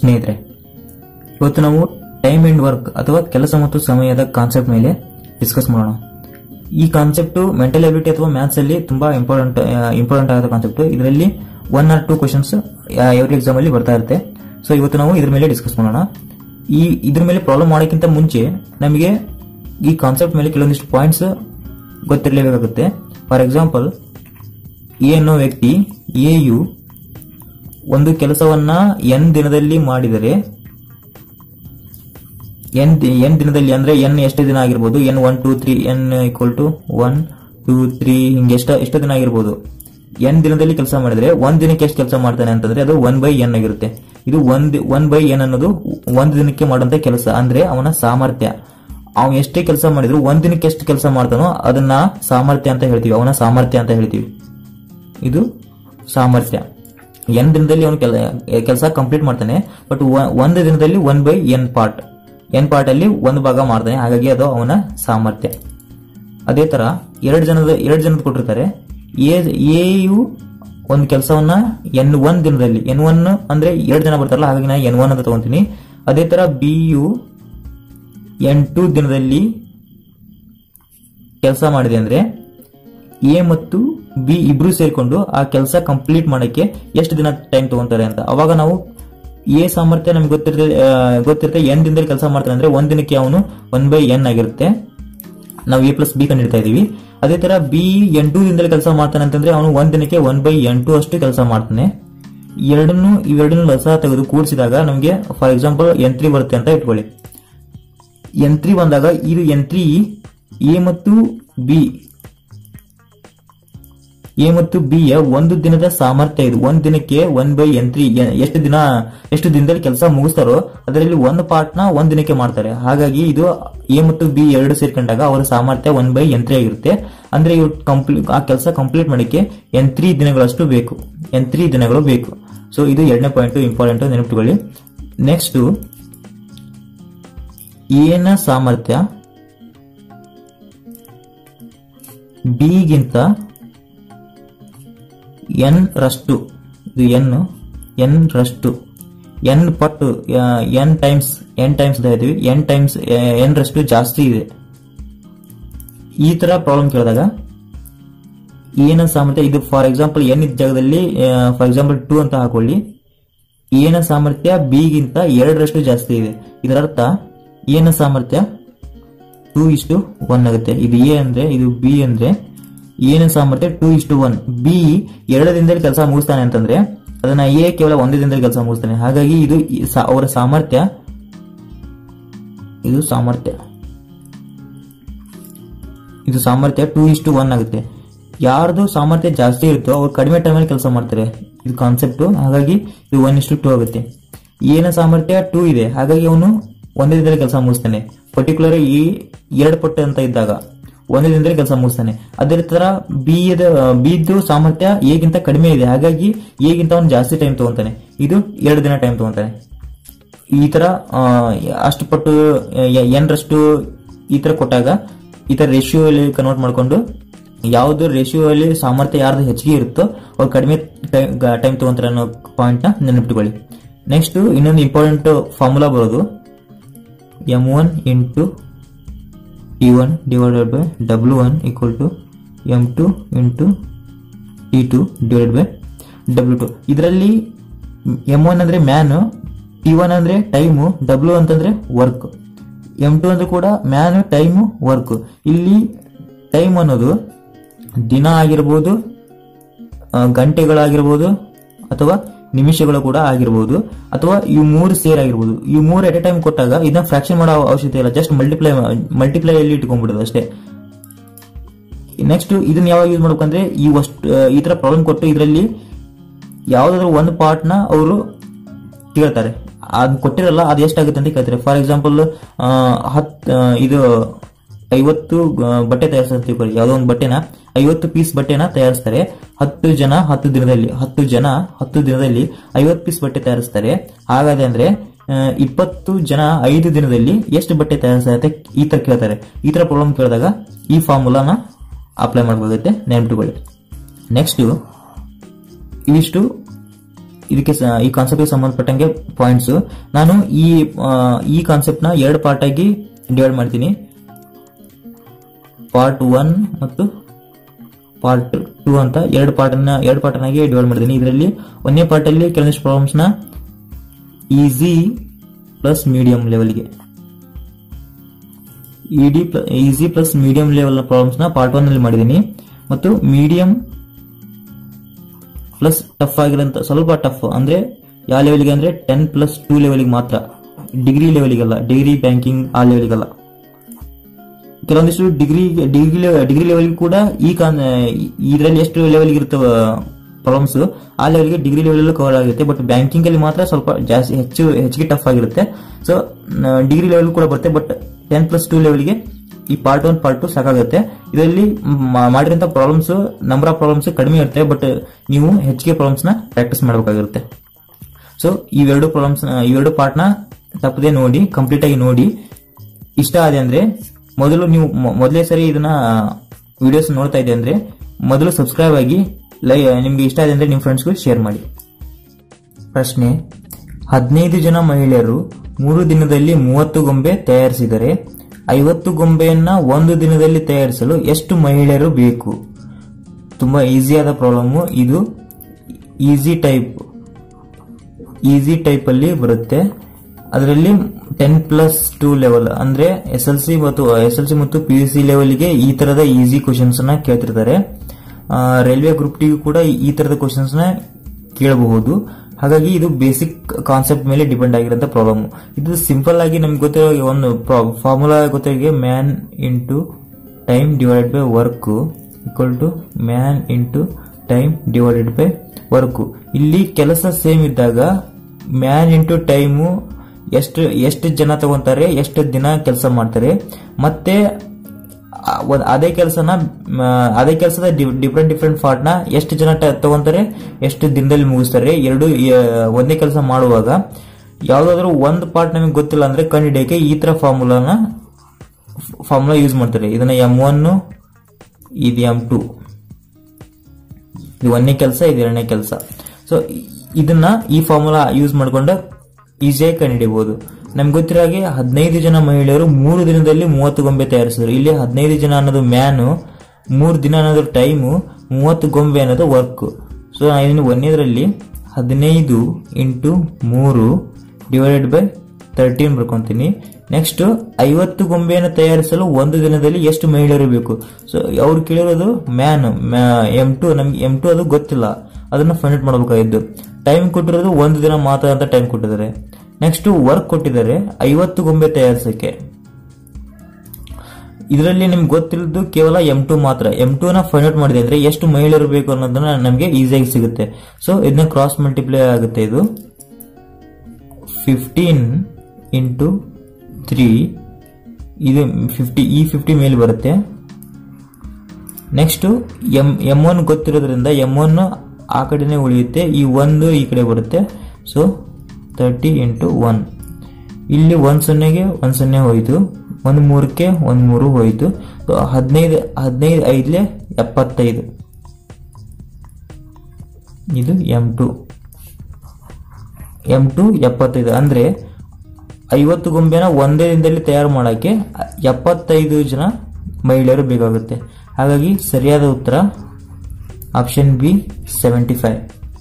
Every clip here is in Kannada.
ಸ್ನೇಹಿತರೆ ಇವತ್ತು ನಾವು ಟೈಮ್ ಅಂಡ್ ವರ್ಕ್ ಅಥವಾ ಕೆಲಸ ಮತ್ತು ಸಮಯದ ಕಾನ್ಸೆಪ್ಟ್ ಮೇಲೆ ಡಿಸ್ಕಸ್ ಮಾಡೋಣ ಈ ಕಾನ್ಸೆಪ್ಟ್ ಮೆಂಟಲ್ ಎಬಿಲಿಟಿ ಅಥವಾ ಮ್ಯಾಥ್ಸ್ ಅಲ್ಲಿ ತುಂಬಾ ಇಂಪಾರ್ಟೆಂಟ್ ಇಂಪಾರ್ಟೆಂಟ್ ಆದ ಕಾನ್ಸೆಪ್ಟ್ ಇದರಲ್ಲಿ one or two questions every exam ಅಲ್ಲಿ ಬರ್ತಾ ಇರುತ್ತೆ ಸೊ ಇವತ್ತು ನಾವು ಇದ್ರ ಮೇಲೆ ಡಿಸ್ಕಸ್ ಮಾಡೋಣ ಈ ಇದ್ರ ಮೇಲೆ ಪ್ರಾಬ್ಲಮ್ ಮಾಡೋಕ್ಕಿಂತ ಮುಂಚೆ ನಮಗೆ ಈ ಕಾನ್ಸೆಪ್ಟ್ ಮೇಲೆ ಕೆಲವೊಂದಿಷ್ಟು ಪಾಯಿಂಟ್ಸ್ ಗೊತ್ತಿರಲೇಬೇಕಾಗುತ್ತೆ ಫಾರ್ ಎಕ್ಸಾಂಪಲ್ ಎ ಅನ್ನೋ ವ್ಯಕ್ತಿ ಎ ಯು ಒಂದು ಕೆಲಸವನ್ನ ಎನ್ ದಿನದಲ್ಲಿ ಮಾಡಿದರೆ ಎನ್ ದಿ- ಎನ್ ದಿನದಲ್ಲಿ ಅಂದ್ರೆ ಎನ್ ಎಷ್ಟು ದಿನ ಆಗಿರ್ಬೋದು N one two three N equal to one two three ಹಿಂಗೆ ಎಷ್ಟ ಎಷ್ಟು ದಿನ ಆಗಿರ್ಬೋದು ಎನ್ ದಿನದಲ್ಲಿ ಕೆಲಸ ಮಾಡಿದ್ರೆ ಒಂದ್ ದಿನಕ್ಕೆ ಎಷ್ಟು ಕೆಲಸ ಮಾಡ್ತಾನೆ ಅಂತಂದ್ರೆ ಅದು ಒನ್ ಬೈ ಎನ್ ಆಗಿರುತ್ತೆ ಇದು ಒಂದ್ ಒನ್ ಬೈ ಎನ್ ಅನ್ನೋದು ಒಂದ್ ದಿನಕ್ಕೆ ಮಾಡುವಂತ ಕೆಲಸ ಅಂದ್ರೆ ಅವನ ಸಾಮರ್ಥ್ಯ ಅವನು ಎಷ್ಟೇ ಕೆಲಸ ಮಾಡಿದ್ರು ಒಂದ್ ದಿನಕ್ಕೆ ಎಷ್ಟು ಕೆಲಸ ಮಾಡ್ತಾನೋ ಅದನ್ನ ಸಾಮರ್ಥ್ಯ ಅಂತ ಹೇಳ್ತೀವಿ ಅವನ ಸಾಮರ್ಥ್ಯ ಅಂತ ಹೇಳ್ತೀವಿ ಇದು ಸಾಮರ್ಥ್ಯ ಎನ್ ದಿನದಲ್ಲಿ ಅವನು ಕೆಲಸ ಕಂಪ್ಲೀಟ್ ಮಾಡ್ತಾನೆ ಬಟ್ ಒಂದು ದಿನದಲ್ಲಿ one by N part N part ಅಲ್ಲಿ ಒಂದು ಭಾಗ ಮಾಡ್ತಾನೆ ಹಾಗಾಗಿ ಅದು ಅವನ ಸಾಮರ್ಥ್ಯ ಅದೇ ತರ ಎರಡು ಜನದ ಎರಡು ಜನದ ಕೊಟ್ಟಿರ್ತಾರೆ ಎ ಯು ಒಂದು ಕೆಲಸವನ್ನ ಎನ್ ಒನ್ ದಿನದಲ್ಲಿ ಎನ್ ಒನ್ ಅಂದ್ರೆ ಎರಡು ಜನ ಬರ್ತಾರಲ್ಲ ಹಾಗಾಗಿ ನಾನು ಎನ್ ಒನ್ ಅಂತ ತಗೊಂತೀನಿ ಅದೇ ತರ ಬಿ ಯು ಎನ್ ಟು ದಿನದಲ್ಲಿ ಕೆಲಸ ಮಾಡಿದೆ ಅಂದ್ರೆ ಎ ಮತ್ತು ಬಿ ಇಬ್ರು ಸೇರ್ಕೊಂಡು ಆ ಕೆಲಸ ಕಂಪ್ಲೀಟ್ ಮಾಡಕ್ಕೆ ಎಷ್ಟು ದಿನ ಟೈಮ್ ತಗೊಂತಾರೆ ಅಂತ ಅವಾಗ ನಾವು ಎ ಸಾಮರ್ಥ್ಯ ನಮ್ಗೆ ಗೊತ್ತಿರ್ತದೆ ಆ, ಗೊತ್ತಿರುತ್ತೆ ಎನ್ ದಿನದಲ್ಲಿ ಕೆಲಸ ಮಾಡ್ತಾನೆ ಅಂದ್ರೆ ಒಂದ್ ದಿನಕ್ಕೆ ಅವನು ಒನ್ ಬೈ ಎನ್ ಆಗಿರುತ್ತೆ ನಾವು ಎ ಪ್ಲಸ್ ಬಿ ಕಂಡಿಡ್ತಾ ಇದೀವಿ ಅದೇ ತರ ಬಿ ಎನ್ ಟು ದಿನದಲ್ಲಿ ಕೆಲಸ ಮಾಡ್ತಾನೆ ಅಂತಂದ್ರೆ ಅವನು ಒಂದ್ ದಿನಕ್ಕೆ ಒನ್ ಬೈ ಎನ್ ಟು ಅಷ್ಟು ಕೆಲಸ ಮಾಡ್ತಾನೆ ಎರಡನ್ನು ಇವೆರಡನ್ನು ಲಸ ತೆಗೆದು ಕೂಡಿಸಿದಾಗ ನಮಗೆ ಫಾರ್ ಎಕ್ಸಾಂಪಲ್ ಎನ್ ತ್ರೀ ಬರುತ್ತೆ ಅಂತ ಇಟ್ಕೊಳ್ಳಿ ಎನ್ ತ್ರೀ ಬಂದಾಗ ಇದು ಎನ್ ತ್ರೀ ಎ ಮತ್ತು ಬಿ ಎ ಮತ್ತು ಬಿ ಯ ಒಂದು ದಿನದ ಸಾಮರ್ಥ್ಯ ಇದು ಒಂದ್ ದಿನಕ್ಕೆ ಒನ್ ಬೈ ಎನ್ ತ್ರೀ ಎಷ್ಟು ದಿನ ಎಷ್ಟು ದಿನದಲ್ಲಿ ಕೆಲಸ ಮುಗಿಸ್ತಾರೋ ಅದರಲ್ಲಿ ಒಂದು ಪಾರ್ಟ್ ನ ಒಂದ್ ದಿನಕ್ಕೆ ಮಾಡ್ತಾರೆ ಹಾಗಾಗಿ ಇದು ಎ ಮತ್ತು ಬಿ ಎರಡು ಸೇರ್ಕೊಂಡಾಗ ಅವರ ಸಾಮರ್ಥ್ಯ ಒನ್ ಬೈ ಎನ್ ತ್ರೀ ಆಗಿರುತ್ತೆ ಅಂದ್ರೆ ಇವ್ರು ಕಂಪ್ಲೀಟ್ ಆ ಕೆಲಸ ಕಂಪ್ಲೀಟ್ ಮಾಡಕ್ಕೆ ಎನ್ ತ್ರೀ ದಿನಗಳಷ್ಟು ಬೇಕು ಎನ್ ತ್ರೀ ದಿನಗಳು ಬೇಕು ಸೊ ಇದು ಎರಡನೇ ಪಾಯಿಂಟ್ ಇಂಪಾರ್ಟೆಂಟ್ ನೆನಪಿಟ್ಕೊಳ್ಳಿ ನೆಕ್ಸ್ಟ್ ಎನ ಸಾಮರ್ಥ್ಯ ಬಿಗಿಂತ ಎನ್ ರಷ್ಟು ಇದು ಎನ್ ಎನ್ ರಷ್ಟು ಎನ್ ಪಟ್ಟು ಎನ್ ಟೈಮ್ಸ್ ಎನ್ ಟೈಮ್ಸ್ ಹೇಳ್ತೀವಿ ಎನ್ ಟೈಮ್ಸ್ ಎನ್ ರಷ್ಟು ಜಾಸ್ತಿ ಇದೆ ಈ ತರ ಪ್ರಾಬ್ಲಮ್ ಕೇಳಿದಾಗ ಏನ ಸಾಮರ್ಥ್ಯ ಇದು ಫಾರ್ ಎಕ್ಸಾಂಪಲ್ ಎನ್ ಇದ್ದ ಜಾಗದಲ್ಲಿ ಫಾರ್ ಎಕ್ಸಾಂಪಲ್ ಟೂ ಅಂತ ಹಾಕೊಳ್ಳಿ ಏನ ಸಾಮರ್ಥ್ಯ ಬಿಗಿಂತ ಎರಡರಷ್ಟು ಜಾಸ್ತಿ ಇದೆ ಇದರ ಅರ್ಥ ಏನ ಸಾಮರ್ಥ್ಯ ಟೂ ಇಷ್ಟು ಒನ್ ಆಗುತ್ತೆ ಇದು ಎ ಅಂದ್ರೆ ಇದು ಬಿ ಅಂದ್ರೆ ಏನ ಸಾಮರ್ಥ್ಯ ಟೂ ಇಷ್ಟು ಒನ್ ಬಿ ಎರಡು ದಿನದಲ್ಲಿ ಕೆಲಸ ಮುಗಿಸ್ತಾನೆ ಅಂತಂದ್ರೆ ಅದನ್ನ ಎ ಕೇವಲ ಒಂದೇ ದಿನದಲ್ಲಿ ಕೆಲಸ ಮುಗಿಸ್ತಾನೆ ಹಾಗಾಗಿ ಇದು ಈ ಸಾ- ಅವರ ಸಾಮರ್ಥ್ಯ ಇದು ಸಾಮರ್ಥ್ಯ ಇದು ಸಾಮರ್ಥ್ಯ ಟೂ ಇಷ್ಟು ಒನ್ ಆಗುತ್ತೆ ಯಾರ್ದು ಸಾಮರ್ಥ್ಯ ಜಾಸ್ತಿ ಇರುತ್ತೋ ಅವ್ರು ಕಡಿಮೆ ಟೈಮಲ್ಲಿ ಕೆಲಸ ಮಾಡ್ತಾರೆ ಇದು ಕಾನ್ಸೆಪ್ಟ್ ಹಾಗಾಗಿ ಇದು ಒನ್ ಇಷ್ಟು ಟೂ ಆಗುತ್ತೆ ಏನ ಸಾಮರ್ಥ್ಯ ಟೂ ಇದೆ ಹಾಗಾಗಿ ಅವನು ಒಂದೇ ದಿನದಲ್ಲಿ ಕೆಲಸ ಮುಗಿಸ್ತಾನೆ ಪರ್ಟಿಕ್ಯುಲರ್ ಈ ಎರಡು ಪಟ್ಟು ಅಂತ ಇದ್ದಾಗ ಒಂದೇ ದಿನದಲ್ಲಿ ಕೆಲಸ ಮುಗಿಸ್ತಾನೆ ಅದೇ ತರ ಬಿ ಬಿದ್ದು ಸಾಮರ್ಥ್ಯ ಎಗಿಂತ ಕಡಿಮೆ ಇದೆ ಹಾಗಾಗಿ ಎಗಿಂತ ಅವನು ಜಾಸ್ತಿ ಟೈಮ್ ತಗೊಂತಾನೆ ಇದು ಎರಡು ದಿನ ಟೈಮ್ ತಗೊಂತಾನೆ ಈ ತರ ಆ, ಅಷ್ಟು ಪಟ್ಟು ಎ- ಎನ್ರಷ್ಟು ಈ ತರ ಕೊಟ್ಟಾಗ ಈ ತರ ರೇಷಿಯೋ ಅಲ್ಲಿ ಕನ್ವರ್ಟ್ ಮಾಡ್ಕೊಂಡು ಯಾವ್ದು ರೇಷಿಯೋ ಅಲ್ಲಿ ಸಾಮರ್ಥ್ಯ ಯಾರ್ದು ಹೆಚ್ಚಿಗೆ ಇರುತ್ತೋ ಅವ್ರು ಕಡಿಮೆ ಟೈಮ್ ತಗೊಂತಾರೆ ಅನ್ನೋ ಪಾಯಿಂಟ್ ನ ನೆನಪಿಟ್ಕೊಳ್ಳಿ ನೆಕ್ಸ್ಟ್ ಇನ್ನೊಂದು ಇಂಪಾರ್ಟೆಂಟ್ ಫಾರ್ಮುಲಾ ಬರೋದು M one into T one divided by W one equal to M two into T two divided by W two ಇದರಲ್ಲಿ ಎಂ ಒನ್ ಅಂದ್ರೆ ಮ್ಯಾನ್ ಟಿ ಒನ್ ಅಂದ್ರೆ ಟೈಮು ಡಬ್ಲ್ಯೂ ಅಂತಂದ್ರೆ ವರ್ಕ್ ಎಂ ಟು ಅಂದ್ರೆ ಕೂಡ ಮ್ಯಾನ್ ಟೈಮು ವರ್ಕ್ ಇಲ್ಲಿ ಟೈಮ್ ಅನ್ನೋದು ದಿನ ಆಗಿರ್ಬೋದು ಆ, ಗಂಟೆಗಳಾಗಿರ್ಬೋದು ಅಥವಾ ನಿಮಿಷಗಳು ಕೂಡ ಆಗಿರ್ಬೋದು ಅಥವಾ ಇವು ಮೂರು ಸೇರ್ ಆಗಿರ್ಬೋದು ಇವು ಮೂರು ಎಟ್ ಎ ಟೈಮ್ ಕೊಟ್ಟಾಗ ಇದನ್ನ ಫ್ರಾಕ್ಷನ್ ಮಾಡೋ ಅವಶ್ಯಕತೆ ಇಲ್ಲ ಜಸ್ಟ್ ಮಲ್ಟಿಪ್ಲೈ ಮಲ್ಟಿಪ್ಲೈ ಅಲ್ಲಿ ಇಟ್ಕೊಂಡ್ಬಿಡೋದು ಅಷ್ಟೇ ನೆಕ್ಸ್ಟ್ ಇದನ್ನ ಯಾವಾಗ ಯೂಸ್ ಮಾಡ್ಬೇಕಂದ್ರೆ ಈ ಅಷ್ಟು ಈ ತರ ಪ್ರಾಬ್ಲಮ್ ಕೊಟ್ಟು ಇದರಲ್ಲಿ ಯಾವ್ದಾದ್ರು ಒಂದು ಪಾರ್ಟ್ ನ ಅವರು ಕೇಳ್ತಾರೆ ಅದ್ ಕೊಟ್ಟಿರಲ್ಲ ಅದು ಎಷ್ಟಾಗುತ್ತೆ ಅಂತ ಕೇಳ್ತಾರೆ ಫಾರ್ ಎಕ್ಸಾಂಪಲ್ ಹತ್ ಆ, ಇದು ಐವತ್ತು ಆ, ಬಟ್ಟೆ ತಯಾರಿಸ್ತಾರೆ ತಿಳ್ಕೊಳ್ಳಿ ಯಾವ್ದೋ ಒಂದು ಬಟ್ಟೆನ ಐವತ್ತು ಪೀಸ್ ಬಟ್ಟೆನ ತಯಾರಿಸ್ತಾರೆ ಹತ್ತು ಜನ ಹತ್ತು ದಿನದಲ್ಲಿ ಹತ್ತು ಜನ ಹತ್ತು ದಿನದಲ್ಲಿ ಐವತ್ತು ಪೀಸ್ ಬಟ್ಟೆ ತಯಾರಿಸ್ತಾರೆ ಹಾಗಾದ್ರೆ ಅಂದ್ರೆ ಆ, ಇಪ್ಪತ್ತು ಜನ ಐದು ದಿನದಲ್ಲಿ ಎಷ್ಟು ಬಟ್ಟೆ ತಯಾರಿಸ್ತಾರೆ ಈ ತರ ಕೇಳ್ತಾರೆ ಈ ತರ ಪ್ರಾಬ್ಲಮ್ ಕೇಳಿದಾಗ ಈ ಫಾರ್ಮುಲಾನ ಅಪ್ಲೈ ಮಾಡಬೇಕಾಗುತ್ತೆ ನೆನ್ಪಿಟ್ಕೊಳ್ಳಿ ನೆಕ್ಸ್ಟ್ ಇವಿಷ್ಟು ಇದಕ್ಕೆ ಸ- ಈ ಕಾನ್ಸೆಪ್ಟ್ಗೆ ಸಂಬಂಧಪಟ್ಟಂಗೆ ಪಾಯಿಂಟ್ಸ್ ನಾನು ಈ ಆ, ಈ ಕಾನ್ಸೆಪ್ಟ್ ನ ಎರಡು ಪಾರ್ಟ್ ಆಗಿ ಡಿವೈಡ್ ಮಾಡ್ತೀನಿ ಪಾರ್ಟ್ ಒನ್ ಮತ್ತು ಪಾರ್ಟ್ ಟೂ ಅಂತ ಎರಡು ಪಾರ್ಟ್ ಅನ್ನ ಎರಡು ಪಾರ್ಟ್ ಆಗಿ ಡಿವೈಡ್ ಮಾಡಿದ್ದೀನಿ ಇದರಲ್ಲಿ ಒಂದನೇ ಪಾರ್ಟ್ ಅಲ್ಲಿ ಕೆಲವೊಂದಿಷ್ಟು ಪ್ರಾಬ್ಲಮ್ಸ್ ನ ಈಸಿ ಪ್ಲಸ್ ಮೀಡಿಯಂ ಲೆವೆಲ್ಗೆ ಇಡಿ easy plus medium level problems ನ ಪಾರ್ಟ್ ಒನ್ ಅಲ್ಲಿ ಮಾಡಿದ್ದೀನಿ ಮತ್ತು ಮೀಡಿಯಂ ಪ್ಲಸ್ ಟಫ್ ಆಗಿರೋಂಥ ಸ್ವಲ್ಪ ಟಫ್ ಅಂದ್ರೆ ಯಾವ ಲೆವೆಲ್ಗೆ ಅಂದ್ರೆ ಟೆನ್ ಪ್ಲಸ್ ಟೂ ಲೆವೆಲ್ಗೆ ಮಾತ್ರ ಡಿಗ್ರಿ ಲೆವೆಲ್ಗಲ್ಲ ಡಿಗ್ರಿ ಬ್ಯಾಂಕಿಂಗ್ ಆ ಲೆವೆಲ್ಗಲ್ಲ ಕೆಲವೊಂದಿಷ್ಟು ಡಿಗ್ರಿ ಡಿಗ್ರಿ ಡಿಗ್ರಿ ಲೆವೆಲ್ ಕೂಡ ಈ ಕಾನ್ ಇದರಲ್ಲಿ ಎಷ್ಟು ಲೆವೆಲ್ ಇರ್ತವೆ ಪ್ರಾಬ್ಲಮ್ಸ್ ಆ ಲೆವೆಲ್ಗೆ ಡಿಗ್ರಿ ಲೆವೆಲ್ ಕವರ್ ಆಗುತ್ತೆ ಬಟ್ ಬ್ಯಾಂಕಿಂಗ್ ಅಲ್ಲಿ ಮಾತ್ರ ಸ್ವಲ್ಪ ಜಾಸ್ತಿ ಹೆಚ್ಚು ಹೆಚ್ಚಿಗೆ ಟಫ್ ಆಗಿರುತ್ತೆ ಸೊ ಡಿಗ್ರಿ ಲೆವೆಲ್ ಕೂಡ ಬರುತ್ತೆ ಬಟ್ ಟೆನ್ ಪ್ಲಸ್ ಟೂ ಲೆವೆಲ್ಗೆ ಈ ಪಾರ್ಟ್ ಒನ್ ಪಾರ್ಟ್ ಟು ಸಾಕಾಗುತ್ತೆ ಇದರಲ್ಲಿ ಮ- ಮಾಡಿರೋಂಥ ಪ್ರಾಬ್ಲಮ್ಸ್ ನಂಬರ್ ಆಫ್ ಪ್ರಾಬ್ಲಮ್ಸ್ ಕಡಿಮೆ ಇರುತ್ತೆ ಬಟ್ ನೀವು ಹೆಚ್ಚಿಗೆ ಪ್ರಾಬ್ಲಮ್ಸ್ ನ ಪ್ರಾಕ್ಟೀಸ್ ಮಾಡಬೇಕಾಗಿರುತ್ತೆ ಸೊ ಇವೆರಡು ಪ್ರಾಬ್ಲಮ್ಸ್ ಇವೆರಡು ಪಾರ್ಟ್ ನ ತಪ್ಪದೆ ನೋಡಿ ಕಂಪ್ಲೀಟ್ ಆಗಿ ನೋಡಿ ಇಷ್ಟ ಆದೆ ಅಂದ್ರೆ ಮೊದಲು ನೀವು ಮೊ- ಮೊದಲೇ ಸರಿ ಇದನ್ನ ವಿಡಿಯೋಸ್ ನೋಡ್ತಾ ಇದೆ ಅಂದ್ರೆ ಮೊದಲು ಸಬ್ಸ್ಕ್ರೈಬ್ ಆಗಿ ಲೈ ನಿಮ್ಗೆ ಇಷ್ಟ ಆಗಿದೆ ಅಂದ್ರೆ ನಿಮ್ಮ ಫ್ರೆಂಡ್ಸ್ಗೂ ಶೇರ್ ಮಾಡಿ ಪ್ರಶ್ನೆ ಹದಿನೈದು ಜನ ಮಹಿಳೆಯರು ಮೂರು ದಿನದಲ್ಲಿ ಮೂವತ್ತು ಗೊಂಬೆ ತಯಾರಿಸಿದರೆ ಐವತ್ತು ಗೊಂಬೆಯನ್ನ ಒಂದು ದಿನದಲ್ಲಿ ತಯಾರಿಸಲು ಎಷ್ಟು ಮಹಿಳೆಯರು ಬೇಕು ತುಂಬಾ ಈಸಿಯಾದ ಪ್ರಾಬ್ಲಮ್ ಇದು ಈಸಿ ಟೈಪ್ ಈಸಿ ಟೈಪ್ ಅಲ್ಲಿ ಬರುತ್ತೆ ಅದರಲ್ಲಿ ಟೆನ್ ಪ್ಲಸ್ ಟೂ ಲೆವೆಲ್ ಅಂದ್ರೆ ಎಸ್ ಎಲ್ ಸಿ ಮತ್ತು ಎಸ್ ಎಲ್ ಸಿ ಮತ್ತು ಪಿ ಯು ಸಿ ಲೆವೆಲ್ಗೆ ಈ ತರದ ಈಸಿ ಕ್ವಶನ್ಸ್ ನ ಕೇಳ್ತಿರ್ತಾರೆ ರೈಲ್ವೆ ಗ್ರೂಪ್ ಟಿ ಕೂಡ ಈ ತರದ ಕ್ವಶನ್ಸ್ ನ ಕೇಳಬಹುದು ಹಾಗಾಗಿ ಇದು ಬೇಸಿಕ್ ಕಾನ್ಸೆಪ್ಟ್ ಮೇಲೆ ಡಿಪೆಂಡ್ ಆಗಿರೋಂಥ ಪ್ರಾಬ್ಲಮ್ ಇದು ಸಿಂಪಲ್ ಆಗಿ ನಮ್ಗೆ ಗೊತ್ತಿರೋ ಹಾಗೆ ಒಂದು ಫಾರ್ಮುಲಾ ಗೊತ್ತಿರೋ man into time divided by work equal to man into time divided by work ಇಲ್ಲಿ ಕೆಲಸ ಸೇಮ್ ಇದ್ದಾಗ ಮ್ಯಾನ್ ಇಂಟು ಟೈಮು ಎಷ್ಟು ಎಷ್ಟು ಜನ ತಗೊಂತಾರೆ ಎಷ್ಟು ದಿನ ಕೆಲಸ ಮಾಡ್ತಾರೆ ಮತ್ತೆ ಆ ಒಂದ್- ಅದೇ ಕೆಲಸನ ಅದೇ ಕೆಲಸದ ಡಿಫ್ರೆಂಟ್ ಡಿಫ್ರೆಂಟ್ ಪಾರ್ಟ್ ನ ಎಷ್ಟು ಜನ ಟ- ತಗೊಂತಾರೆ ಎಷ್ಟು ದಿನದಲ್ಲಿ ಮುಗಿಸ್ತಾರೆ ಎರಡು ಆ, ಒಂದೇ ಕೆಲಸ ಮಾಡುವಾಗ ಯಾವ್ದಾದ್ರು ಒಂದು ಪಾರ್ಟ್ ನಮಗೆ ಗೊತ್ತಿಲ್ಲ ಅಂದ್ರೆ ಕಂಡುಹಿಡಿಯಕ್ಕೆ ಈ ತರ ಫಾರ್ಮುಲಾನ ಫಾರ್ಮುಲಾ ಯೂಸ್ ಮಾಡ್ತಾರೆ ಇದನ್ನ ಎಂ ಒನ್ ಇದು ಎಂ ಟು ಇದು ಒಂದನೇ ಕೆಲಸ ಇದು ಎರಡನೇ ಕೆಲಸ ಸೊ ಇದನ್ನ ಈ ಫಾರ್ಮುಲಾ ಯೂಸ್ ಮಾಡ್ಕೊಂಡು ಈಸಿಯಾಗಿ ಕಂಡುಹಿಡಿಯಬಹುದು ನಮ್ಗೆ ಗೊತ್ತಿರೋ ಹಾಗೆ ಹದಿನೈದು ಜನ ಮಹಿಳೆಯರು ಮೂರು ದಿನದಲ್ಲಿ ಮೂವತ್ತು ಗೊಂಬೆ ತಯಾರಿಸಿದ್ರು ಇಲ್ಲಿ ಹದಿನೈದು ಜನ ಅನ್ನೋದು ಮ್ಯಾನು ಮೂರು ದಿನ ಅನ್ನೋದು ಟೈಮು ಮೂವತ್ತು ಗೊಂಬೆ ಅನ್ನೋದು ವರ್ಕ್ ಸೊ ನಾನು ಇದನ್ನು ಒಂದನೇದರಲ್ಲಿ ಹದಿನೈದು ಇಂಟು ಮೂರು ಡಿವೈಡೆಡ್ ಬೈ ತರ್ಟೀನ್ ಬರ್ಕೊಂತೀನಿ ನೆಕ್ಸ್ಟ್ ಐವತ್ತು ಗೊಂಬೆಯನ್ನು ತಯಾರಿಸಲು ಒಂದು ದಿನದಲ್ಲಿ ಎಷ್ಟು ಮಹಿಳೆಯರು ಬೇಕು ಸೊ ಅವ್ರು ಕೇಳಿರೋದು ಮ್ಯಾನ್ ಎಂ ಟು ನಮ್ಗೆ ಎಂ ಟು ಅದು ಗೊತ್ತಿಲ್ಲ ಅದನ್ನ ಫೈಂಡ್ ಔಟ್ ಮಾಡಬೇಕಾಗಿದ್ದು ಟೈಮ್ ಕೊಟ್ಟಿರೋದು ಒಂದು ದಿನ ಮಾತ್ರ ಅಂತ ಟೈಮ್ ಕೊಟ್ಟಿದ್ದಾರೆ ನೆಕ್ಸ್ಟ್ ವರ್ಕ್ ಕೊಟ್ಟಿದ್ದಾರೆ ಐವತ್ತು ಗೊಂಬೆ ತಯಾರಿಸಕ್ಕೆ ಇದರಲ್ಲಿ ನಿಮ್ಗೆ ಗೊತ್ತಿರೋದು ಕೇವಲ ಎಂ ಟು ಮಾತ್ರ ಎಂ ಟು ನ ಫೈಂಡ್ ಔಟ್ ಮಾಡಿದೆ ಅಂದ್ರೆ ಎಷ್ಟು ಮಹಿಳೆಯರು ಬೇಕು ಅನ್ನೋದನ್ನ ನಮಗೆ ಈಸಿಯಾಗಿ ಸಿಗುತ್ತೆ ಸೊ ಇದನ್ನ ಕ್ರಾಸ್ ಮಲ್ಟಿಪ್ಲೈ ಆಗುತ್ತೆ ಇದು ಫಿಫ್ಟೀನ್ ಇಂಟು ತ್ರೀ ಇದು ಫಿಫ್ಟಿ ಈ ಫಿಫ್ಟಿ ಮೇಲೆ ಬರುತ್ತೆ ನೆಕ್ಸ್ಟ್ ಎಂ ಎಂ ಒನ್ ಗೊತ್ತಿರೋದ್ರಿಂದ ಎಂ ಒನ್ ಆ ಕಡೆನೇ ಉಳಿಯುತ್ತೆ ಈ ಒಂದು ಈ ಕಡೆ ಬರುತ್ತೆ ಸೊ ತರ್ಟಿ ಇಂಟು ಒನ್ ಇಲ್ಲಿ ಒಂದು ಸೊನ್ನೆಗೆ ಒಂದು ಸೊನ್ನೆ ಹೋಯಿತು ಒಂದು ಮೂರಕ್ಕೆ ಒಂದು ಮೂರು ಹೋಯಿತು ಸೊ ಹದಿನೈದು ಹದಿನೈದು ಐದ್ಲೆ ಎಪ್ಪತ್ತೈದು ಇದು ಎಂ ಟು ಎಂ ಟು ಎಪ್ಪತ್ತೈದು ಅಂದ್ರೆ ಐವತ್ತು ಗೊಂಬೆನ ಒಂದೇ ದಿನದಲ್ಲಿ ತಯಾರು ಮಾಡೋಕ್ಕೆ ಎಪ್ಪತ್ತೈದು ಜನ ಮಹಿಳೆಯರು ಬೇಕಾಗುತ್ತೆ ಹಾಗಾಗಿ ಸರಿಯಾದ ಉತ್ತರ ಆಪ್ಷನ್ ಬಿ ಸೆವೆಂಟಿ ಫೈವ್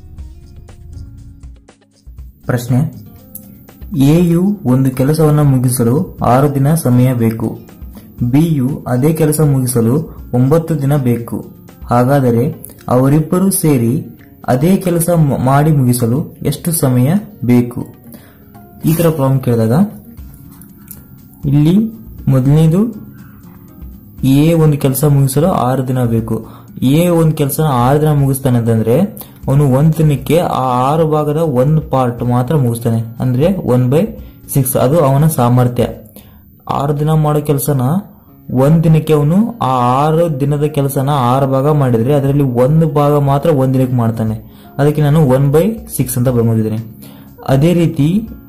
ಪ್ರಶ್ನೆ ಎಯು ಒಂದು ಕೆಲಸವನ್ನು ಮುಗಿಸಲು ಆರು ದಿನ ಸಮಯ ಬೇಕು ಬಿಯು ಅದೇ ಕೆಲಸ ಮುಗಿಸಲು ಒಂಬತ್ತು ದಿನ ಬೇಕು ಹಾಗಾದರೆ ಅವರಿಬ್ಬರು ಸೇರಿ ಅದೇ ಕೆಲಸ ಮ- ಮಾಡಿ ಮುಗಿಸಲು ಎಷ್ಟು ಸಮಯ ಬೇಕು ಈ ತರ ಪ್ರಾಬ್ಲಮ್ ಕೇಳಿದಾಗ ಇಲ್ಲಿ ಮೊದಲನೇದು ಎ ಒಂದು ಕೆಲಸ ಮುಗಿಸಲು ಆರು ದಿನ ಬೇಕು ಎ ಒಂದು ಕೆಲಸ ಆರು ದಿನ ಮುಗಿಸ್ತಾನೆ ಅಂತಂದ್ರೆ ಅವನು ಒಂದ್ ದಿನಕ್ಕೆ ಆ ಆರು ಭಾಗದ ಒಂದು ಪಾರ್ಟ್ ಮಾತ್ರ ಮುಗಿಸ್ತಾನೆ ಅಂದ್ರೆ ಒನ್ ಬೈ ಸಿಕ್ಸ್ ಅದು ಅವನ ಸಾಮರ್ಥ್ಯ ಆರು ದಿನ ಮಾಡೋ ಕೆಲಸನ ಒಂದ್ ದಿನಕ್ಕೆ ಅವನು ಆ ಆರು ದಿನದ ಕೆಲಸನ ಆರು ಭಾಗ ಮಾಡಿದ್ರೆ ಅದರಲ್ಲಿ ಒಂದು ಭಾಗ ಮಾತ್ರ ಒಂದ್ ದಿನಕ್ಕೆ ಮಾಡ್ತಾನೆ ಅದಕ್ಕೆ ನಾನು ಒನ್ ಬೈ ಸಿಕ್ಸ್ ಅಂತ ಬರ್ಕೊಂಡಿದ್ದೀನಿ ಅದೇ ರೀತಿ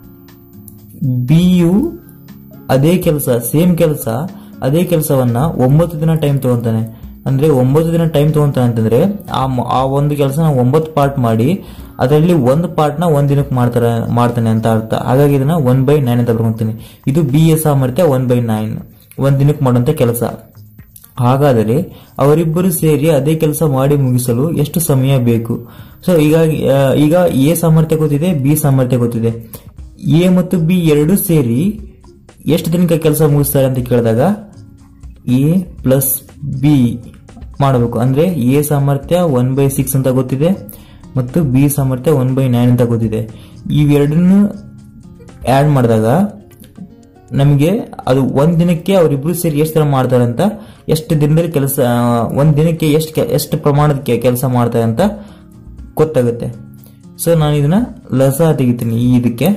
ಬಿಯು ಅದೇ ಕೆಲಸ ಸೇಮ್ ಕೆಲಸ ಅದೇ ಕೆಲಸವನ್ನ ಒಂಬತ್ತು ದಿನ ಟೈಮ್ ತಗೊಂತಾನೆ ಅಂದ್ರೆ ಒಂಬತ್ತು ದಿನ ಟೈಮ್ ತಗೊಂತಾನೆ ಅಂತಂದ್ರೆ ಆ ಮ- ಆ ಒಂದು ಕೆಲಸ ಒಂಬತ್ತು ಪಾರ್ಟ್ ಮಾಡಿ ಅದರಲ್ಲಿ ಒಂದು ಪಾರ್ಟ್ನ ಒಂದ್ ದಿನಕ್ಕೆ ಮಾಡ್ತಾರೆ ಮಾಡ್ತಾನೆ ಅಂತ ಅರ್ಥ ಹಾಗಾಗಿ ಇದನ್ನ ಒನ್ ಬೈ ನೈನ್ ಅಂತ ಬರ್ಕೊಂತೀನಿ ಇದು ಬಿ ಎ ಸಾಮರ್ಥ್ಯ ಒನ್ ಬೈ ನೈನ್ ಒಂದ್ ದಿನಕ್ಕೆ ಮಾಡುವಂತ ಕೆಲಸ ಹಾಗಾದರೆ ಅವರಿಬ್ಬರು ಸೇರಿ ಅದೇ ಕೆಲಸ ಮಾಡಿ ಮುಗಿಸಲು ಎಷ್ಟು ಸಮಯ ಬೇಕು ಸೊ ಈಗ ಆ, ಈಗ ಎ ಸಾಮರ್ಥ್ಯ ಗೊತ್ತಿದೆ ಬಿ ಸಾಮರ್ಥ್ಯ ಗೊತ್ತಿದೆ ಎ ಮತ್ತು ಬಿ ಎರಡೂ ಸೇರಿ ಎಷ್ಟು ದಿನಕ್ಕೆ ಕೆಲಸ ಮುಗಿಸ್ತಾರೆ ಅಂತ ಕೇಳಿದಾಗ ಎ ಪ್ಲಸ್ ಬಿ ಮಾಡಬೇಕು ಅಂದ್ರೆ ಎ ಸಾಮರ್ಥ್ಯ ಒನ್ ಬೈ ಸಿಕ್ಸ್ ಅಂತ ಗೊತ್ತಿದೆ ಮತ್ತು ಬಿ ಸಾಮರ್ಥ್ಯ ಒನ್ ಬೈ ನೈನ್ ಅಂತ ಗೊತ್ತಿದೆ ಇವೆರಡನ್ನು ಆ್ಯಡ್ ಮಾಡಿದಾಗ ನಮಗೆ ಅದು ಒಂದ್ ದಿನಕ್ಕೆ ಅವರಿಬ್ರು ಸೇರಿ ಎಷ್ಟು ತರ ಮಾಡ್ತಾರೆ ಅಂತ ಎಷ್ಟು ದಿನದಲ್ಲಿ ಕೆಲಸ ಒಂದ್ ದಿನಕ್ಕೆ ಎಷ್ಟು ಎಷ್ಟು ಪ್ರಮಾಣದ ಕೆಲಸ ಮಾಡ್ತಾರೆ ಅಂತ ಗೊತ್ತಾಗುತ್ತೆ ಸೊ ನಾನು ಇದನ್ನ ಲಸ ತೆಗಿತೀನಿ ಈ ಇದಕ್ಕೆ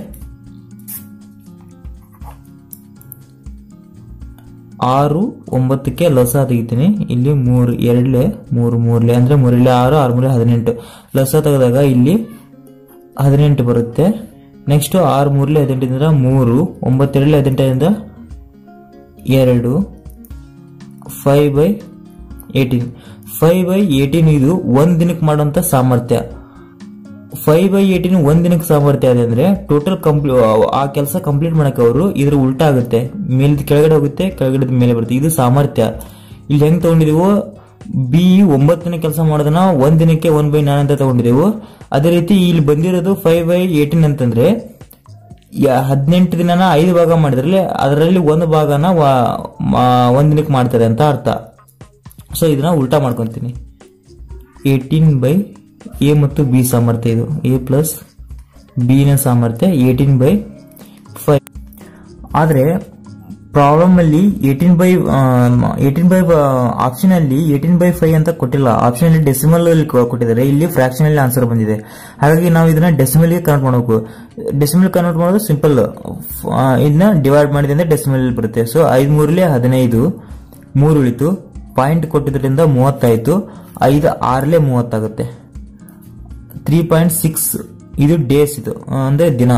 ಆರು ಒಂಬತ್ತಕ್ಕೆ ಲಸ ತೆಗಿತೀನಿ ಇಲ್ಲಿ ಮೂರು ಎರಡ್ಲೆ ಮೂರು ಮೂರ್ಲೆ ಅಂದ್ರೆ ಮೂರಲೆ ಆರು ಆರು ಮೂರಲೆ ಹದಿನೆಂಟು ಲಸ ತೆಗೆದಾಗ ಇಲ್ಲಿ ಹದಿನೆಂಟು ಬರುತ್ತೆ ನೆಕ್ಸ್ಟ್ ಆರು ಮೂರಲೆ ಹದಿನೆಂಟರಿಂದ ಮೂರು ಒಂಬತ್ತೆರಡಲೆ ಹದಿನೆಂಟರಿಂದ ಎರಡು five by eighteen five by eighteen ಇದು ಒಂದ್ ದಿನಕ್ಕೆ ಮಾಡುವಂತ ಸಾಮರ್ಥ್ಯ ಫೈವ್ ಬೈ ಏಯ್ಟೀನ್ ಒಂದ್ ದಿನಕ್ಕೆ ಸಾಮರ್ಥ್ಯ ಇದೆ ಅಂದ್ರೆ ಟೋಟಲ್ ಕಂಪ್ಲೀ ಆ ಕೆಲಸ ಕಂಪ್ಲೀಟ್ ಮಾಡಕ್ಕೆ ಅವರು ಇದ್ರ ಉಲ್ಟಾ ಆಗುತ್ತೆ ಮೇಲಿದ ಕೆಳಗಡೆ ಹೋಗುತ್ತೆ ಕೆಳಗಡೆ ಮೇಲೆ ಬರುತ್ತೆ ಇದು ಸಾಮರ್ಥ್ಯ ಇಲ್ಲಿ ಹೆಂಗ್ ತಗೊಂಡಿದೀವೋ ಬಿ ಒಂಬತ್ತನೇ ಕೆಲಸ ಮಾಡೋದನ್ನ ಒಂದ್ ದಿನಕ್ಕೆ ಒನ್ ಬೈ ನೈನ್ ಅಂತ ತಗೊಂಡಿದೆವು ಅದೇ ರೀತಿ ಇಲ್ಲಿ ಬಂದಿರೋದು ಫೈವ್ ಬೈ ಏಯ್ಟೀನ್ ಅಂತಂದ್ರೆ ಯ- ಹದಿನೆಂಟು ದಿನನ ಐದು ಭಾಗ ಮಾಡಿದ್ರಲ್ಲಿ ಅದರಲ್ಲಿ ಒಂದು ಭಾಗನ ವ- ಮ- ಒಂದ್ ದಿನಕ್ಕೆ ಮಾಡ್ತಾರೆ ಅಂತ ಅರ್ಥ ಸೊ ಇದನ್ನ ಉಲ್ಟಾ ಮಾಡ್ಕೊಂತೀನಿ ಏಯ್ಟೀನ್ ಬೈ ಎ ಮತ್ತು ಬಿ ಸಾಮರ್ಥ್ಯ ಇದು ಎ ಪ್ಲಸ್ ಬಿನ ಸಾಮರ್ಥ್ಯ ಏಯ್ಟೀನ್ ಬೈ ಫೈವ್ ಆದರೆ ಪ್ರಾಬ್ಲಮ್ ಅಲ್ಲಿ eighteen by eighteen by option ಅಲ್ಲಿ ಏಯ್ಟೀನ್ ಬೈ ಫೈವ್ ಅಂತ ಕೊಟ್ಟಿಲ್ಲ ಆಪ್ಷನ್ ಅಲ್ಲಿ ಡೆಸಿಮಲ್ ಅಲ್ಲಿ ಕೊ- ಕೊಟ್ಟಿದ್ದಾರೆ ಇಲ್ಲಿ ಫ್ರಾಕ್ಷನ್ ಅಲ್ಲಿ ಆನ್ಸರ್ ಬಂದಿದೆ ಹಾಗಾಗಿ ನಾವು ಇದನ್ನ ಡೆಸಿಮಲ್ ಗೆ ಕನ್ವರ್ಟ್ ಮಾಡಬೇಕು ಡೆಸಿಮಲ್ ಕನ್ವರ್ಟ್ ಮಾಡೋದು ಸಿಂಪಲ್ ಇದನ್ನ ಡಿವೈಡ್ ಮಾಡಿದೆ ಅಂದ್ರೆ ಡೆಸಿಮಲ್ ಬರುತ್ತೆ ಸೊ ಐದ್ ಮೂರಲಿ ಹದಿನೈದು ಮೂರು ಉಳಿತು ಪಾಯಿಂಟ್ ಕೊಟ್ಟಿದ್ರಿಂದ ಮೂವತ್ತಾಯ್ತು ಐದು ಆರ್ಲೆ ಮೂವತ್ತಾಗುತ್ತೆ ತ್ರೀ ಪಾಯಿಂಟ್ ಸಿಕ್ಸ್ ಇದು ಡೇಸ್ ಇದು ಆ, ಅಂದ್ರೆ ದಿನ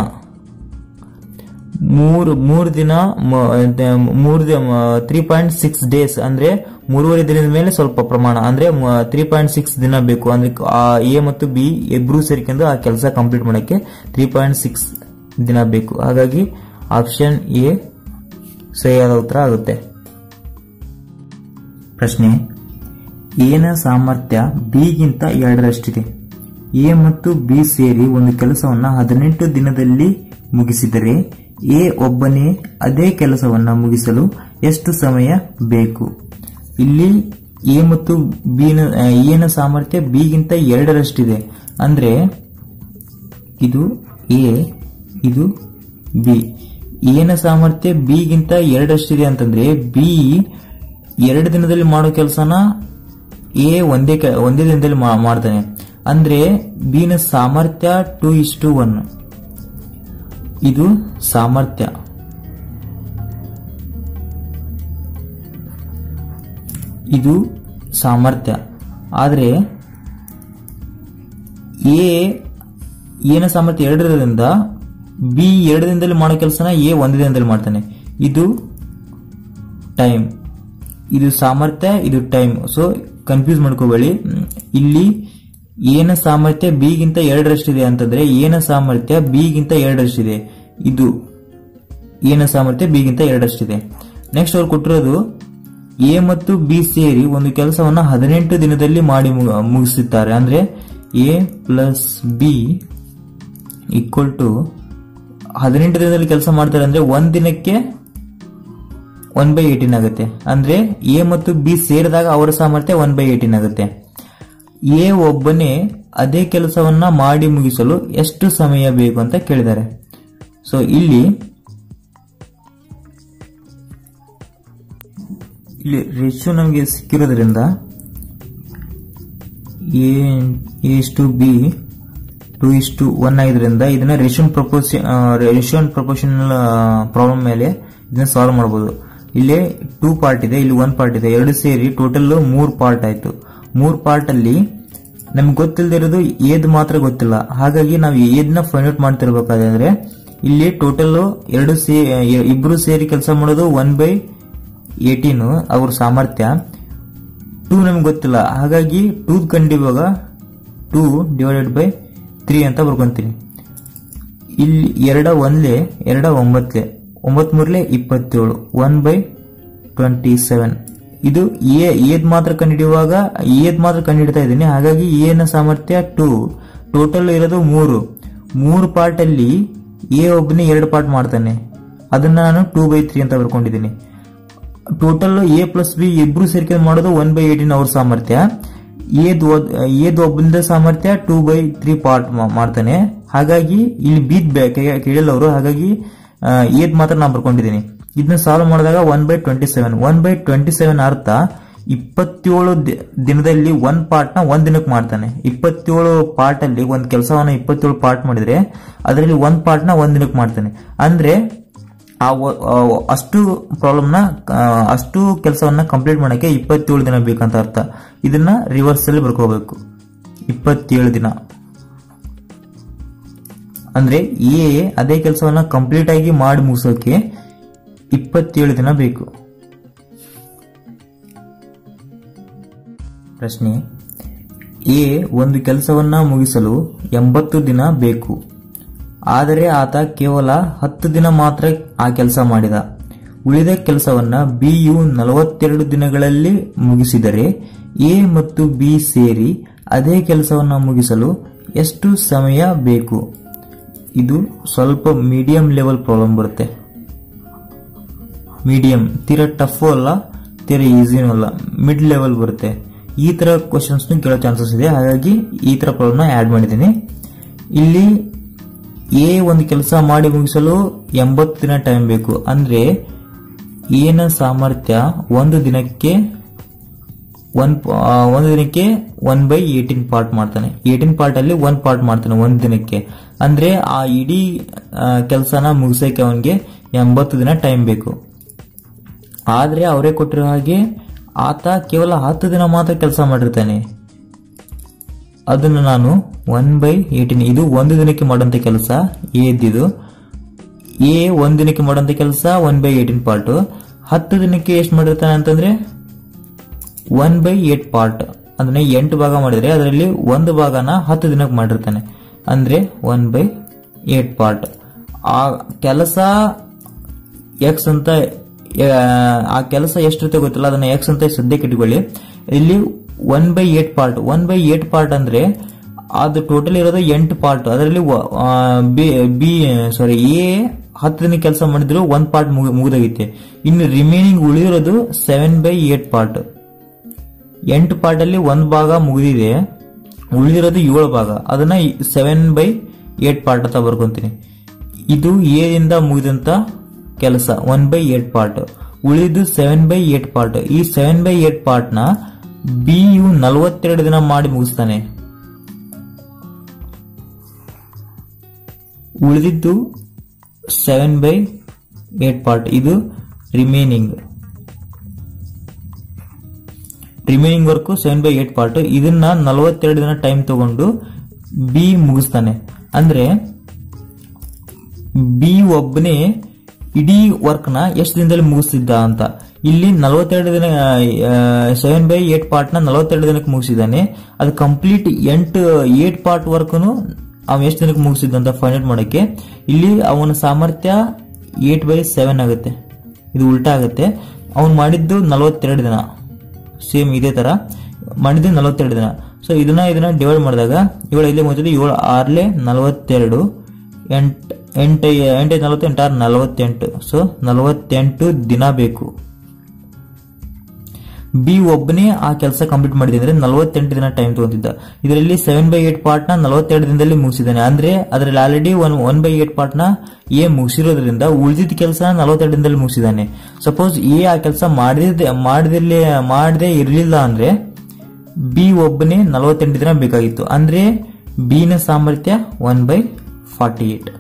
ಮೂರು ಮೂರು ದಿನ ಮ- ದ- ಮೂರು ತ್ರೀ ಪಾಯಿಂಟ್ ಸಿಕ್ಸ್ ಡೇಸ್ ಅಂದ್ರೆ ಮೂರುವರೆ ದಿನದ ಮೇಲೆ ಸ್ವಲ್ಪ ಪ್ರಮಾಣ ಅಂದ್ರೆ ತ್ರೀ ಪಾಯಿಂಟ್ ಸಿಕ್ಸ್ ದಿನ ಬೇಕು ಅಂದ್ರೆ ಆ ಎ ಮತ್ತು ಬಿ ಇಬ್ರು ಸೇರ್ಕೊಂಡು ಆ ಕೆಲಸ ಕಂಪ್ಲೀಟ್ ಮಾಡಕ್ಕೆ ತ್ರೀ ಪಾಯಿಂಟ್ ಸಿಕ್ಸ್ ದಿನ ಬೇಕು ಹಾಗಾಗಿ ಆಪ್ಷನ್ ಎ ಸರಿಯಾದ ಉತ್ತರ ಆಗುತ್ತೆ ಪ್ರಶ್ನೆ ಎನ ಸಾಮರ್ಥ್ಯ ಬಿಗಿಂತ ಎರಡರಷ್ಟಿದೆ ಎ ಮತ್ತು ಬಿ ಸೇರಿ ಒಂದು ಕೆಲಸವನ್ನ ಹದಿನೆಂಟು ದಿನದಲ್ಲಿ ಮುಗಿಸಿದರೆ ಎ ಒಬ್ಬನೇ ಅದೇ ಕೆಲಸವನ್ನ ಮುಗಿಸಲು ಎಷ್ಟು ಸಮಯ ಬೇಕು ಇಲ್ಲಿ ಎ ಮತ್ತು ಬಿನ ಎನ ಸಾಮರ್ಥ್ಯ ಬಿಗಿಂತ ಎರಡರಷ್ಟಿದೆ ಅಂದ್ರೆ ಇದು ಎ ಇದು ಬಿ ಎನ ಸಾಮರ್ಥ್ಯ ಬಿಗಿಂತ ಎರಡಷ್ಟಿದೆ ಅಂತಂದ್ರೆ ಬಿ ಎರಡು ದಿನದಲ್ಲಿ ಮಾಡೋ ಕೆಲಸನ ಎ ಒಂದೇ ಕೆ- ಒಂದೇ ದಿನದಲ್ಲಿ ಮಾ- ಮಾಡ್ತಾನೆ ಅಂದ್ರೆ ಬಿನ ಸಾಮರ್ಥ್ಯ ಟೂ ಇಸ್ ಟು ಒನ್ ಇದು ಸಾಮರ್ಥ್ಯ ಇದು ಸಾಮರ್ಥ್ಯ ಆದ್ರೆ ಎ ಏನ ಸಾಮರ್ಥ್ಯ ಎರಡರಿಂದ ಬಿ ಎರಡು ದಿನದಲ್ಲಿ ಮಾಡೋ ಕೆಲಸನ ಎ ಒಂದು ದಿನದಲ್ಲಿ ಮಾಡ್ತಾನೆ ಇದು ಟೈಮ್ ಇದು ಸಾಮರ್ಥ್ಯ ಇದು ಟೈಮ್ ಸೊ ಕನ್ಫ್ಯೂಸ್ ಮಾಡ್ಕೋಬೇಡಿ ಹ್ಮ್. ಇಲ್ಲಿ ಏನ ಸಾಮರ್ಥ್ಯ ಬಿಗಿಂತ ಎರಡರಷ್ಟಿದೆ ಅಂತಂದ್ರೆ ಏನ ಸಾಮರ್ಥ್ಯ ಬಿಗಿಂತ ಎರಡರಷ್ಟಿದೆ ಇದು ಏನ ಸಾಮರ್ಥ್ಯ ಬಿಗಿಂತ ಎರಡರಷ್ಟಿದೆ ನೆಕ್ಸ್ಟ್ ಅವ್ರು ಕೊಟ್ಟಿರೋದು ಎ ಮತ್ತು ಬಿ ಸೇರಿ ಒಂದು ಕೆಲಸವನ್ನ ಹದಿನೆಂಟು ದಿನದಲ್ಲಿ ಮಾಡಿ ಮುಗ- ಮುಗಿಸುತ್ತಾರೆ ಅಂದ್ರೆ A plus B equal to ಹದಿನೆಂಟು ದಿನದಲ್ಲಿ ಕೆಲಸ ಮಾಡ್ತಾರೆ ಅಂದ್ರೆ ಒಂದ್ ದಿನಕ್ಕೆ ಒನ್ ಬೈ ಏಟೀನ್ ಆಗುತ್ತೆ ಅಂದ್ರೆ ಎ ಮತ್ತು ಬಿ ಸೇರಿದಾಗ ಅವರ ಸಾಮರ್ಥ್ಯ ಒನ್ ಬೈ ಏಟೀನ್ ಆಗುತ್ತೆ ಎ ಒಬ್ಬನೇ ಅದೇ ಕೆಲಸವನ್ನ ಮಾಡಿ ಮುಗಿಸಲು ಎಷ್ಟು ಸಮಯ ಬೇಕು ಅಂತ ಕೇಳಿದ್ದಾರೆ ಸೊ ಇಲ್ಲಿ ಇಲ್ಲಿ ರೇಷಿಯೋ ನಮಗೆ ಸಿಕ್ಕಿರೋದ್ರಿಂದ A is to B two is to one ಆಗಿದ್ರಿಂದ ಇದನ್ನ ration proportion ration proportional problem ಮೇಲೆ ಇದನ್ನ ಸಾಲ್ವ್ ಮಾಡಬಹುದು ಇಲ್ಲಿ ಟೂ ಪಾರ್ಟ್ ಇದೆ ಇಲ್ಲಿ ಒನ್ ಪಾರ್ಟ್ ಇದೆ ಎರಡು ಸೇರಿ ಟೋಟಲ್ ಮೂರ್ ಪಾರ್ಟ್ ಆಯ್ತು ಮೂರ್ ಪಾರ್ಟ್ ಅಲ್ಲಿ ನಮ್ಗೆ ಗೊತ್ತಿಲ್ಲದೆ ಇರೋದು ಏದ್ ಮಾತ್ರ ಗೊತ್ತಿಲ್ಲ ಹಾಗಾಗಿ ನಾವು ಏದ್ನ ಫೈಂಡ್ ಔಟ್ ಮಾಡ್ತಿರ್ಬೇಕಾದ್ರೆ ಇಲ್ಲಿ ಟೋಟಲ್ ಎರಡು ಸೇ ಇಬ್ರು ಸೇರಿ ಕೆಲಸ ಮಾಡೋದು ಒನ್ ಬೈ ಏಟೀನ್ ಅವ್ರ ಸಾಮರ್ಥ್ಯ ಟೂ ನಮ್ಗೆ ಗೊತ್ತಿಲ್ಲ ಹಾಗಾಗಿ ಟೂ ಕಂಡಿವಾಗ ಟೂ ಡಿವೈಡೆಡ್ ಬೈ ತ್ರೀ ಅಂತ ಬರ್ಕೊಂತೀನಿ ಇಲ್ಲಿ ಎರಡ ಒಂದ್ಲೆ ಎರಡ ಒಂಬತ್ಲೆ ಒಂಬತ್ ಮೂರ್ಲೆ ಇಪ್ಪತ್ತೇಳು ಒನ್ ಬೈ ಟ್ವೆಂಟಿ ಸೆವೆನ್ ಇದು ಎ ಏದ್ ಮಾತ್ರ ಕಂಡುಹಿಡಿಯುವಾಗ ಏದ್ ಮಾತ್ರ ಕಂಡುಹಿಡ್ತಾ ಇದ್ದೀನಿ ಹಾಗಾಗಿ ಎನ ಸಾಮರ್ಥ್ಯ ಟೂ ಟೋಟಲ್ ಇರೋದು ಮೂರು ಮೂರು ಪಾರ್ಟ್ ಅಲ್ಲಿ ಎ ಒಬ್ಬನೇ ಎರಡು ಪಾರ್ಟ್ ಮಾಡ್ತಾನೆ ಅದನ್ನ ನಾನು ಟೂ ಬೈ ತ್ರೀ ಅಂತ ಬರ್ಕೊಂಡಿದ್ದೀನಿ ಟೋಟಲ್ ಎ ಪ್ಲಸ್ ಬಿ ಇಬ್ರು ಸೇರ್ಕೊಂಡು ಮಾಡೋದು ಒನ್ ಬೈ ಏಟೀನ್ ಅವ್ರ ಸಾಮರ್ಥ್ಯ ಏದ್ ಏದ್ ಒಬ್ಬನ ಸಾಮರ್ಥ್ಯ ಟೂ ಬೈ ತ್ರೀ ಪಾರ್ಟ್ ಮಾಡ್ತಾನೆ ಹಾಗಾಗಿ ಇಲ್ಲಿ ಬೀದ್ ಕೇಳಿಲ್ಲ ಅವರು ಹಾಗಾಗಿ ಆ, ಏದ್ ಮಾತ್ರ ನಾನು ಬರ್ಕೊಂಡಿದ್ದೀನಿ ಇದನ್ನ ಸಾಲ್ವ್ ಮಾಡಿದಾಗ one by twenty seven one by twenty seven ಅರ್ಥ ಇಪ್ಪತ್ತೇಳು ದಿ- ದಿನದಲ್ಲಿ ಒಂದ್ ಪಾರ್ಟ್ ನ ಒಂದ್ ದಿನಕ್ಕೆ ಮಾಡ್ತಾನೆ ಇಪ್ಪತ್ತೇಳು ಪಾರ್ಟ್ ಅಲ್ಲಿ ಒಂದ್ ಕೆಲಸವನ್ನ ಇಪ್ಪತ್ತೇಳು ಪಾರ್ಟ್ ಮಾಡಿದ್ರೆ ಅದರಲ್ಲಿ ಒಂದ್ ಪಾರ್ಟ್ ನ ಒಂದ್ ದಿನಕ್ಕೆ ಮಾಡ್ತಾನೆ ಅಂದ್ರೆ ಆ ವ- ಆ ಅಷ್ಟು ಪ್ರಾಬ್ಲಮ್ನ ಅಷ್ಟು ಕೆಲಸವನ್ನ ಕಂಪ್ಲೀಟ್ ಮಾಡಕ್ಕೆ ಇಪ್ಪತ್ತೇಳು ದಿನ ಬೇಕಂತ ಅರ್ಥ ಇದನ್ನ ರಿವರ್ಸ್ ಅಲ್ಲಿ ಬರ್ಕೋಬೇಕು ಇಪ್ಪತ್ತೇಳು ದಿನ ಅಂದ್ರೆ ಎ ಅದೇ ಕೆಲಸವನ್ನ ಕಂಪ್ಲೀಟ್ ಆಗಿ ಮಾಡಿ ಮುಗಿಸೋಕೆ ಇಪ್ಪತ್ತೇಳು ದಿನ ಬೇಕು ಪ್ರಶ್ನೆ ಎ ಒಂದು ಕೆಲಸವನ್ನ ಮುಗಿಸಲು ಎಂಬತ್ತು ದಿನ ಬೇಕು ಆದರೆ ಆತ ಕೇವಲ ಹತ್ತು ದಿನ ಮಾತ್ರ ಆ ಕೆಲಸ ಮಾಡಿದ ಉಳಿದ ಕೆಲಸವನ್ನ ಬಿಯು ನಲವತ್ತೆರಡು ದಿನಗಳಲ್ಲಿ ಮುಗಿಸಿದರೆ ಎ ಮತ್ತು ಬಿ ಸೇರಿ ಅದೇ ಕೆಲಸವನ್ನ ಮುಗಿಸಲು ಎಷ್ಟು ಸಮಯ ಬೇಕು ಇದು ಸ್ವಲ್ಪ ಮೀಡಿಯಂ ಲೆವೆಲ್ ಪ್ರಾಬ್ಲಮ್ ಬರುತ್ತೆ ಮೀಡಿಯಂ ತೀರಾ ಟಫ್ ಅಲ್ಲ ತೀರಾ ಈಸಿನೂ ಅಲ್ಲ ಮಿಡ್ ಲೆವೆಲ್ ಬರುತ್ತೆ ಈ ತರ ಕ್ವಶನ್ಸ್ ಕೇಳೋ ಚಾನ್ಸಸ್ ಇದೆ ಹಾಗಾಗಿ ಈ ತರ ಪ್ರಾಬ್ಲಮ್ ಆಡ್ ಮಾಡಿದ್ದೀನಿ ಇಲ್ಲಿ ಎ ಒಂದು ಕೆಲಸ ಮಾಡಿ ಮುಗಿಸಲು ಎಂಬತ್ತು ದಿನ ಟೈಮ್ ಬೇಕು ಅಂದ್ರೆ ಏನ ಸಾಮರ್ಥ್ಯ ಒಂದು ದಿನಕ್ಕೆ ಒನ್ ಒಂದು ದಿನಕ್ಕೆ ಒನ್ ಬೈ ಏಟೀನ್ ಪಾರ್ಟ್ ಮಾಡ್ತಾನೆ ಏಟೀನ್ ಪಾರ್ಟ್ ಅಲ್ಲಿ ಒನ್ ಪಾರ್ಟ್ ಮಾಡ್ತಾನೆ ಒಂದ್ ದಿನಕ್ಕೆ ಅಂದ್ರೆ ಆ ಇಡೀ ಕೆಲಸನ ಮುಗಿಸೋಕೆ ಅವನಿಗೆ ಎಂಬತ್ತು ದಿನ ಟೈಮ್ ಬೇಕು ಆದ್ರೆ ಅವರೇ ಕೊಟ್ಟಿರೋ ಹಾಗೆ ಆತ ಕೇವಲ ಹತ್ತು ದಿನ ಮಾತ್ರ ಕೆಲಸ ಮಾಡಿರ್ತಾನೆ ಅದನ್ನು ನಾನು ಒನ್ ಬೈ ಏಟೀನ್ ಇದು ಒಂದು ದಿನಕ್ಕೆ ಮಾಡುವಂತ ಕೆಲಸ ಎದ್ದಿದು ಎ ಒಂದ್ ದಿನಕ್ಕೆ ಮಾಡುವಂತ ಕೆಲಸ ಒನ್ ಬೈ ಏಟೀನ್ ಪಾರ್ಟ್ ಹತ್ತು ದಿನಕ್ಕೆ ಎಷ್ಟು ಮಾಡಿರ್ತಾನೆ ಅಂತಂದ್ರೆ ಒನ್ ಬೈ ಏಟ್ ಪಾರ್ಟ್ ಅದನ್ನ ಎಂಟು ಭಾಗ ಮಾಡಿದ್ರೆ ಅದರಲ್ಲಿ ಒಂದು ಭಾಗನ ಹತ್ತು ದಿನಕ್ಕೆ ಮಾಡಿರ್ತಾನೆ ಅಂದ್ರೆ ಒನ್ ಬೈ ಏಟ್ ಪಾರ್ಟ್ ಆ ಕೆಲಸ ಎಕ್ಸ್ ಅಂತ ಆ, ಆ ಕೆಲಸ ಎಷ್ಟಿರುತ್ತೆ ಗೊತ್ತಿಲ್ಲ ಅದನ್ನ ಎಕ್ಸ್ ಅಂತ ಸದ್ಯಕ್ಕೆ ಇಟ್ಕೊಳ್ಳಿ ಇಲ್ಲಿ one by eight part one by eight part ಅಂದ್ರೆ ಅದು ಟೋಟಲ್ ಇರೋದು ಎಂಟು ಪಾರ್ಟ್ ಅದರಲ್ಲಿ ಬಿ ಸಾರಿ ಎ ಹತ್ತು ದಿನ ಕೆಲಸ ಮಾಡಿದ್ರು ಒಂದ್ ಪಾರ್ಟ್ ಮುಗಿದೋಗಿತ್ತೆ ಇನ್ನು ರಿಮೈನಿಂಗ್ ಉಳಿದಿರೋದು ಸೆವೆನ್ ಬೈ ಏಟ್ ಪಾರ್ಟ್ ಎಂಟು ಪಾರ್ಟ್ ಅಲ್ಲಿ ಒಂದ್ ಭಾಗ ಮುಗಿದಿದೆ ಉಳಿದಿರೋದು ಏಳು ಭಾಗ ಅದನ್ನ ಸೆವೆನ್ ಬೈ ಏಟ್ ಪಾರ್ಟ್ ಅಂತ ಬರ್ಕೊಂತೀನಿ ಇದು ಎ ದಿಂದ ಮುಗಿದಂತ ಕೆಲಸ ಒನ್ ಬೈ ಏಟ್ ಪಾರ್ಟ್ ಉಳಿದು ಸೆವೆನ್ ಬೈ ಏಟ್ ಪಾರ್ಟ್ ಈ ಸೆವೆನ್ ಬೈ ಏಟ್ ಪಾರ್ಟ್ ನ ಬಿ ಯು ನಲವತ್ತೆರಡು ದಿನ ಮಾಡಿ ಮುಗಿಸ್ತಾನೆ ಉಳಿದಿದ್ದು ಸೆವೆನ್ ಬೈ ಏಟ್ ಪಾರ್ಟ್ ಇದು remaining remaining work seven by eight part ಇದನ್ನ ನಲವತ್ತೆರಡು ದಿನ ಟೈಮ್ ತಗೊಂಡು ಬಿ ಮುಗಿಸ್ತಾನೆ ಅಂದ್ರೆ ಬಿ ಒಬ್ಬನೇ ಇಡೀ ವರ್ಕ್ ನ ಎಷ್ಟು ದಿನದಲ್ಲಿ ಮುಗಿಸ್ತಿದ್ದ ಅಂತ ಇಲ್ಲಿ ನಲವತ್ತೆರಡು ದಿನ ಸೆವೆನ್ ಬೈ ಏಟ್ ಪಾರ್ಟ್ ನ ನಲವತ್ತೆರಡು ದಿನಕ್ಕೆ ಮುಗಿಸಿದ್ದಾನೆ ಅದು ಕಂಪ್ಲೀಟ್ ಎಂಟು ಏಟ್ ಪಾರ್ಟ್ ವರ್ಕ್ನು ಅವ ಎಷ್ಟು ದಿನಕ್ಕೆ ಮುಗಿಸಿದ್ದ ಅಂತ ಫೈಂಡ್ ಔಟ್ ಮಾಡಕ್ಕೆ ಇಲ್ಲಿ ಅವನ ಸಾಮರ್ಥ್ಯ ಏಟ್ ಬೈ ಸೆವೆನ್ ಆಗುತ್ತೆ ಇದು ಉಲ್ಟಾ ಆಗುತ್ತೆ ಅವನು ಮಾಡಿದ್ದು ನಲವತ್ತೆರಡು ದಿನ ಸೇಮ್ ಇದೇ ತರ ಮಾಡಿದ್ದು ನಲವತ್ತೆರಡು ದಿನ ಸೊ ಇದನ್ನ ಇದನ್ನ ಡಿವೈಡ್ ಮಾಡಿದಾಗ ಏಳು ಇಲ್ಲಿ ಮುಗಿದಿದ್ದು ಏಳು ಆರ್ಲೆ ನಲವತ್ತೆರಡು ಎಂಟ್ ಎಂಟು ಎಂಟು ನಲವತ್ತು ಎಂಟಾರು ನಲವತ್ತೆಂಟು ಸೊ ನಲವತ್ತೆಂಟು ದಿನ ಬೇಕು ಬಿ ಒಬ್ಬನೇ ಆ ಕೆಲಸ ಕಂಪ್ಲೀಟ್ ಮಾಡಿದೆ ಅಂದ್ರೆ ನಲವತ್ತೆಂಟು ದಿನ ಟೈಮ್ ತಗೊಂತಿದ್ದ ಇದರಲ್ಲಿ ಸೆವೆನ್ ಬೈ ಏಟ್ ಪಾರ್ಟ್ ನ ನಲವತ್ತೆರಡು ದಿನದಲ್ಲಿ ಮುಗಿಸಿದ್ದಾನೆ ಅಂದ್ರೆ ಅದರಲ್ಲಿ already one one by eight part ನ ಎ ಮುಗಿಸಿರೋದ್ರಿಂದ ಉಳಿದಿದ್ದ ಕೆಲಸ ನಲವತ್ತೆರಡು ದಿನದಲ್ಲಿ ಮುಗಿಸಿದ್ದಾನೆ ಸಪೋಸ್ ಎ ಆ ಕೆಲಸ ಮಾಡಿದ ಮಾಡದಿರ್ಲಿ ಮಾಡದೆ ಇರಲಿಲ್ಲ ಅಂದ್ರೆ ಬಿ ಒಬ್ಬನೇ ನಲವತ್ತೆಂಟು ದಿನ ಬೇಕಾಗಿತ್ತು ಅಂದ್ರೆ ಬಿ ನ ಸಾಮರ್ಥ್ಯ ಒನ್ ಬೈ ಫಾರ್ಟಿ ಏಟ್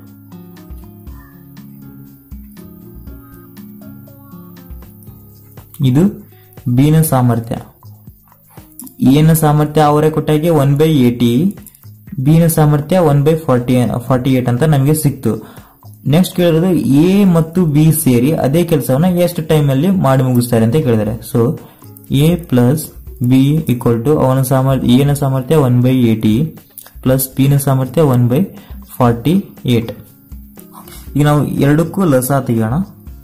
ಇದು ಬಿ ನ ಸಾಮರ್ಥ್ಯ ಎ ನ ಸಾಮರ್ಥ್ಯ ಅವರೇ ಕೊಟ್ಟಾಗೆ ಒನ್ ಬೈ ಏಟಿ ಬಿ ನ ಸಾಮರ್ಥ್ಯ one by forty forty eight ಅಂತ ನಮಗೆ ಸಿಕ್ತು ನೆಕ್ಸ್ಟ್ ಕೇಳಿರೋದು ಎ ಮತ್ತು ಬಿ ಸೇರಿ ಅದೇ ಕೆಲಸವನ್ನ ಎಷ್ಟು ಟೈಮ್ ಅಲ್ಲಿ ಮಾಡಿ ಮುಗಿಸ್ತಾರೆ ಅಂತ ಕೇಳಿದಾರೆ so A plus B equal to ಅವನ ಸಾಮರ್ಥ್ಯ ಎ ನ ಸಾಮರ್ಥ್ಯ one by eighty plus P ನ ಸಾಮರ್ಥ್ಯ ಒನ್ ಬೈ ಫಾರ್ಟಿ ಏಟ್ ಈಗ ನಾವು ಎರಡಕ್ಕೂ ಲಸ ತೆಗಿಯೋಣ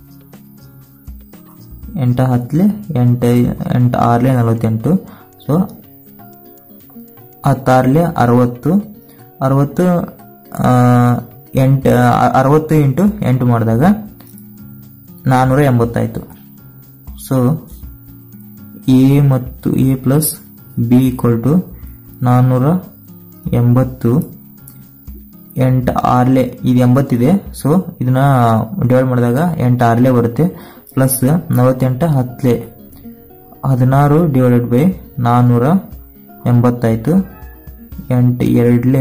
ಎಂಟ ಹತ್ತಲೆ ಎಂಟ ಎಂಟು ಆರ್ಲೆ ನಲವತ್ತೆಂಟು ಸೊ ಹತ್ತಾರ್ಲೆ ಅರವತ್ತು ಅರವತ್ತು ಆ, ಎಂಟು ಅ- ಅರವತ್ತು ಇಂಟು ಎಂಟು ಮಾಡಿದಾಗ ನಾನ್ನೂರ ಎಂಬತ್ತಾಯಿತು ಸೊ ಎ ಮತ್ತು A plus B equal to ನಾನ್ನೂರ ಎಂಬತ್ತು ಎಂಟು ಆರ್ಲೆ ಇದು ಎಂಬತ್ತಿದೆ ಸೊ ಇದನ್ನ ಡಿವೈಡ್ ಮಾಡಿದಾಗ ಎಂಟು ಆರ್ಲೆ ಬರುತ್ತೆ ಪ್ಲಸ್ ನಲವತ್ತೆಂಟು ಹತ್ತಲೆ ಹದಿನಾರು ಡಿವೈಡೆಡ್ ಬೈ ನಾನ್ನೂರ ಎಂಬತ್ತಾಯಿತು ಎಂಟು ಎರಡ್ಲೆ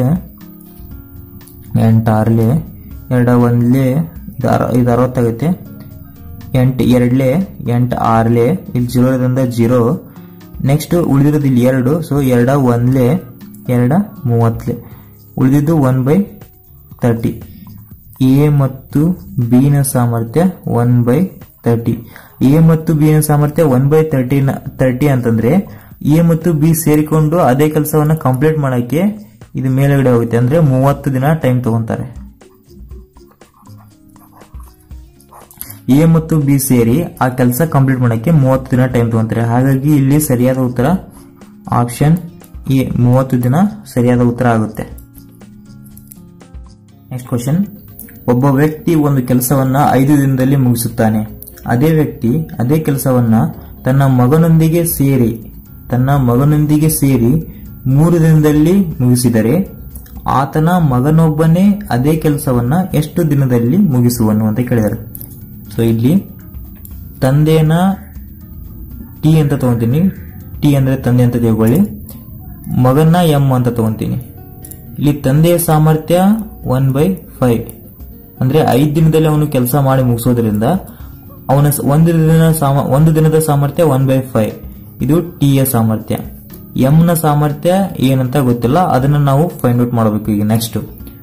ಎಂಟು ಆರ್ಲೆ ಎರಡು ಒಂದ್ಲೆ ಇದು ಅರ ಇದು ಅರವತ್ತಾಗುತ್ತೆ ಎಂಟು ಎರಡ್ಲೆ ಎಂಟು ಆರ್ಲೆ ಇಲ್ಲಿ ಜೀರೋ ಇರೋದ್ರಿಂದ ಜೀರೋ ನೆಕ್ಸ್ಟ್ ಉಳಿದಿರೋದು ಇಲ್ಲಿ ಎರಡು ಸೊ ಎರಡ ಒಂದ್ಲೆ ಎರಡ ಮೂವತ್ಲೆ ಉಳಿದಿದ್ದು ಒನ್ ಬೈ ತರ್ಟಿ ಎ ಮತ್ತು ಬಿ ನ ಸಾಮರ್ಥ್ಯ ಒನ್ ಬೈ ತರ್ಟಿ ಎ ಮತ್ತು ಬಿ ನ ಸಾಮರ್ಥ್ಯ ಒನ್ ಬೈ ತರ್ಟಿ ತರ್ಟಿ ಅಂತಂದ್ರೆ ಎ ಮತ್ತು ಬಿ ಸೇರಿಕೊಂಡು ಅದೇ ಕೆಲಸವನ್ನ ಕಂಪ್ಲೀಟ್ ಮಾಡಕ್ಕೆ ಇದು ಮೇಲ್ಗಡೆ ಹೋಗುತ್ತೆ ಅಂದ್ರೆ ಮೂವತ್ತು ದಿನ ಟೈಮ್ ತಗೊಂತಾರೆ ಎ ಮತ್ತು ಬಿ ಸೇರಿ ಆ ಕೆಲಸ ಕಂಪ್ಲೀಟ್ ಮಾಡಕ್ಕೆ ಮೂವತ್ತು ದಿನ ಟೈಮ್ ತಗೊಂತಾರೆ ಹಾಗಾಗಿ ಇಲ್ಲಿ ಸರಿಯಾದ ಉತ್ತರ ಆಪ್ಷನ್ ಎ ಮೂವತ್ತು ದಿನ ಸರಿಯಾದ ಉತ್ತರ ಆಗುತ್ತೆ ನೆಕ್ಸ್ಟ್ ಕ್ವಶನ್ ಒಬ್ಬ ವ್ಯಕ್ತಿ ಒಂದು ಕೆಲಸವನ್ನ ಐದು ದಿನದಲ್ಲಿ ಮುಗಿಸುತ್ತಾನೆ ಅದೇ ವ್ಯಕ್ತಿ ಅದೇ ಕೆಲಸವನ್ನ ತನ್ನ ಮಗನೊಂದಿಗೆ ಸೇರಿ ತನ್ನ ಮಗನೊಂದಿಗೆ ಸೇರಿ ಮೂರು ದಿನದಲ್ಲಿ ಮುಗಿಸಿದರೆ ಆತನ ಮಗನೊಬ್ಬನೇ ಅದೇ ಕೆಲಸವನ್ನ ಎಷ್ಟು ದಿನದಲ್ಲಿ ಮುಗಿಸುವನು ಅಂತ ಕೇಳಿದ್ದಾರೆ ಸೊ ಇಲ್ಲಿ ತಂದೆನ ಟಿ ಅಂತ ತಗೊಂತೀನಿ ಟಿ ಅಂದ್ರೆ ತಂದೆ ಅಂತ ತಿಳ್ಕೊಳ್ಳಿ ಮಗನ ಎಂ ಅಂತ ತಗೊಂತೀನಿ ಇಲ್ಲಿ ತಂದೆಯ ಸಾಮರ್ಥ್ಯ ಒನ್ ಬೈ ಫೈವ್ ಅಂದ್ರೆ ಐದು ದಿನದಲ್ಲಿ ಅವನು ಕೆಲಸ ಮಾಡಿ ಮುಗಿಸೋದ್ರಿಂದ ಅವನ ಸ- ಒಂದು ದಿನ ಸಾಮ ಒಂದು ದಿನದ ಸಾಮರ್ಥ್ಯ ಒನ್ ಬೈ ಫೈವ್ ಇದು ಟಿ ಯ ಸಾಮರ್ಥ್ಯ ಎಂ ನ ಸಾಮರ್ಥ್ಯ ಏನಂತ ಗೊತ್ತಿಲ್ಲ ಅದನ್ನ ನಾವು ಫೈಂಡ್ ಔಟ್ ಮಾಡಬೇಕು ಈಗ ನೆಕ್ಸ್ಟ್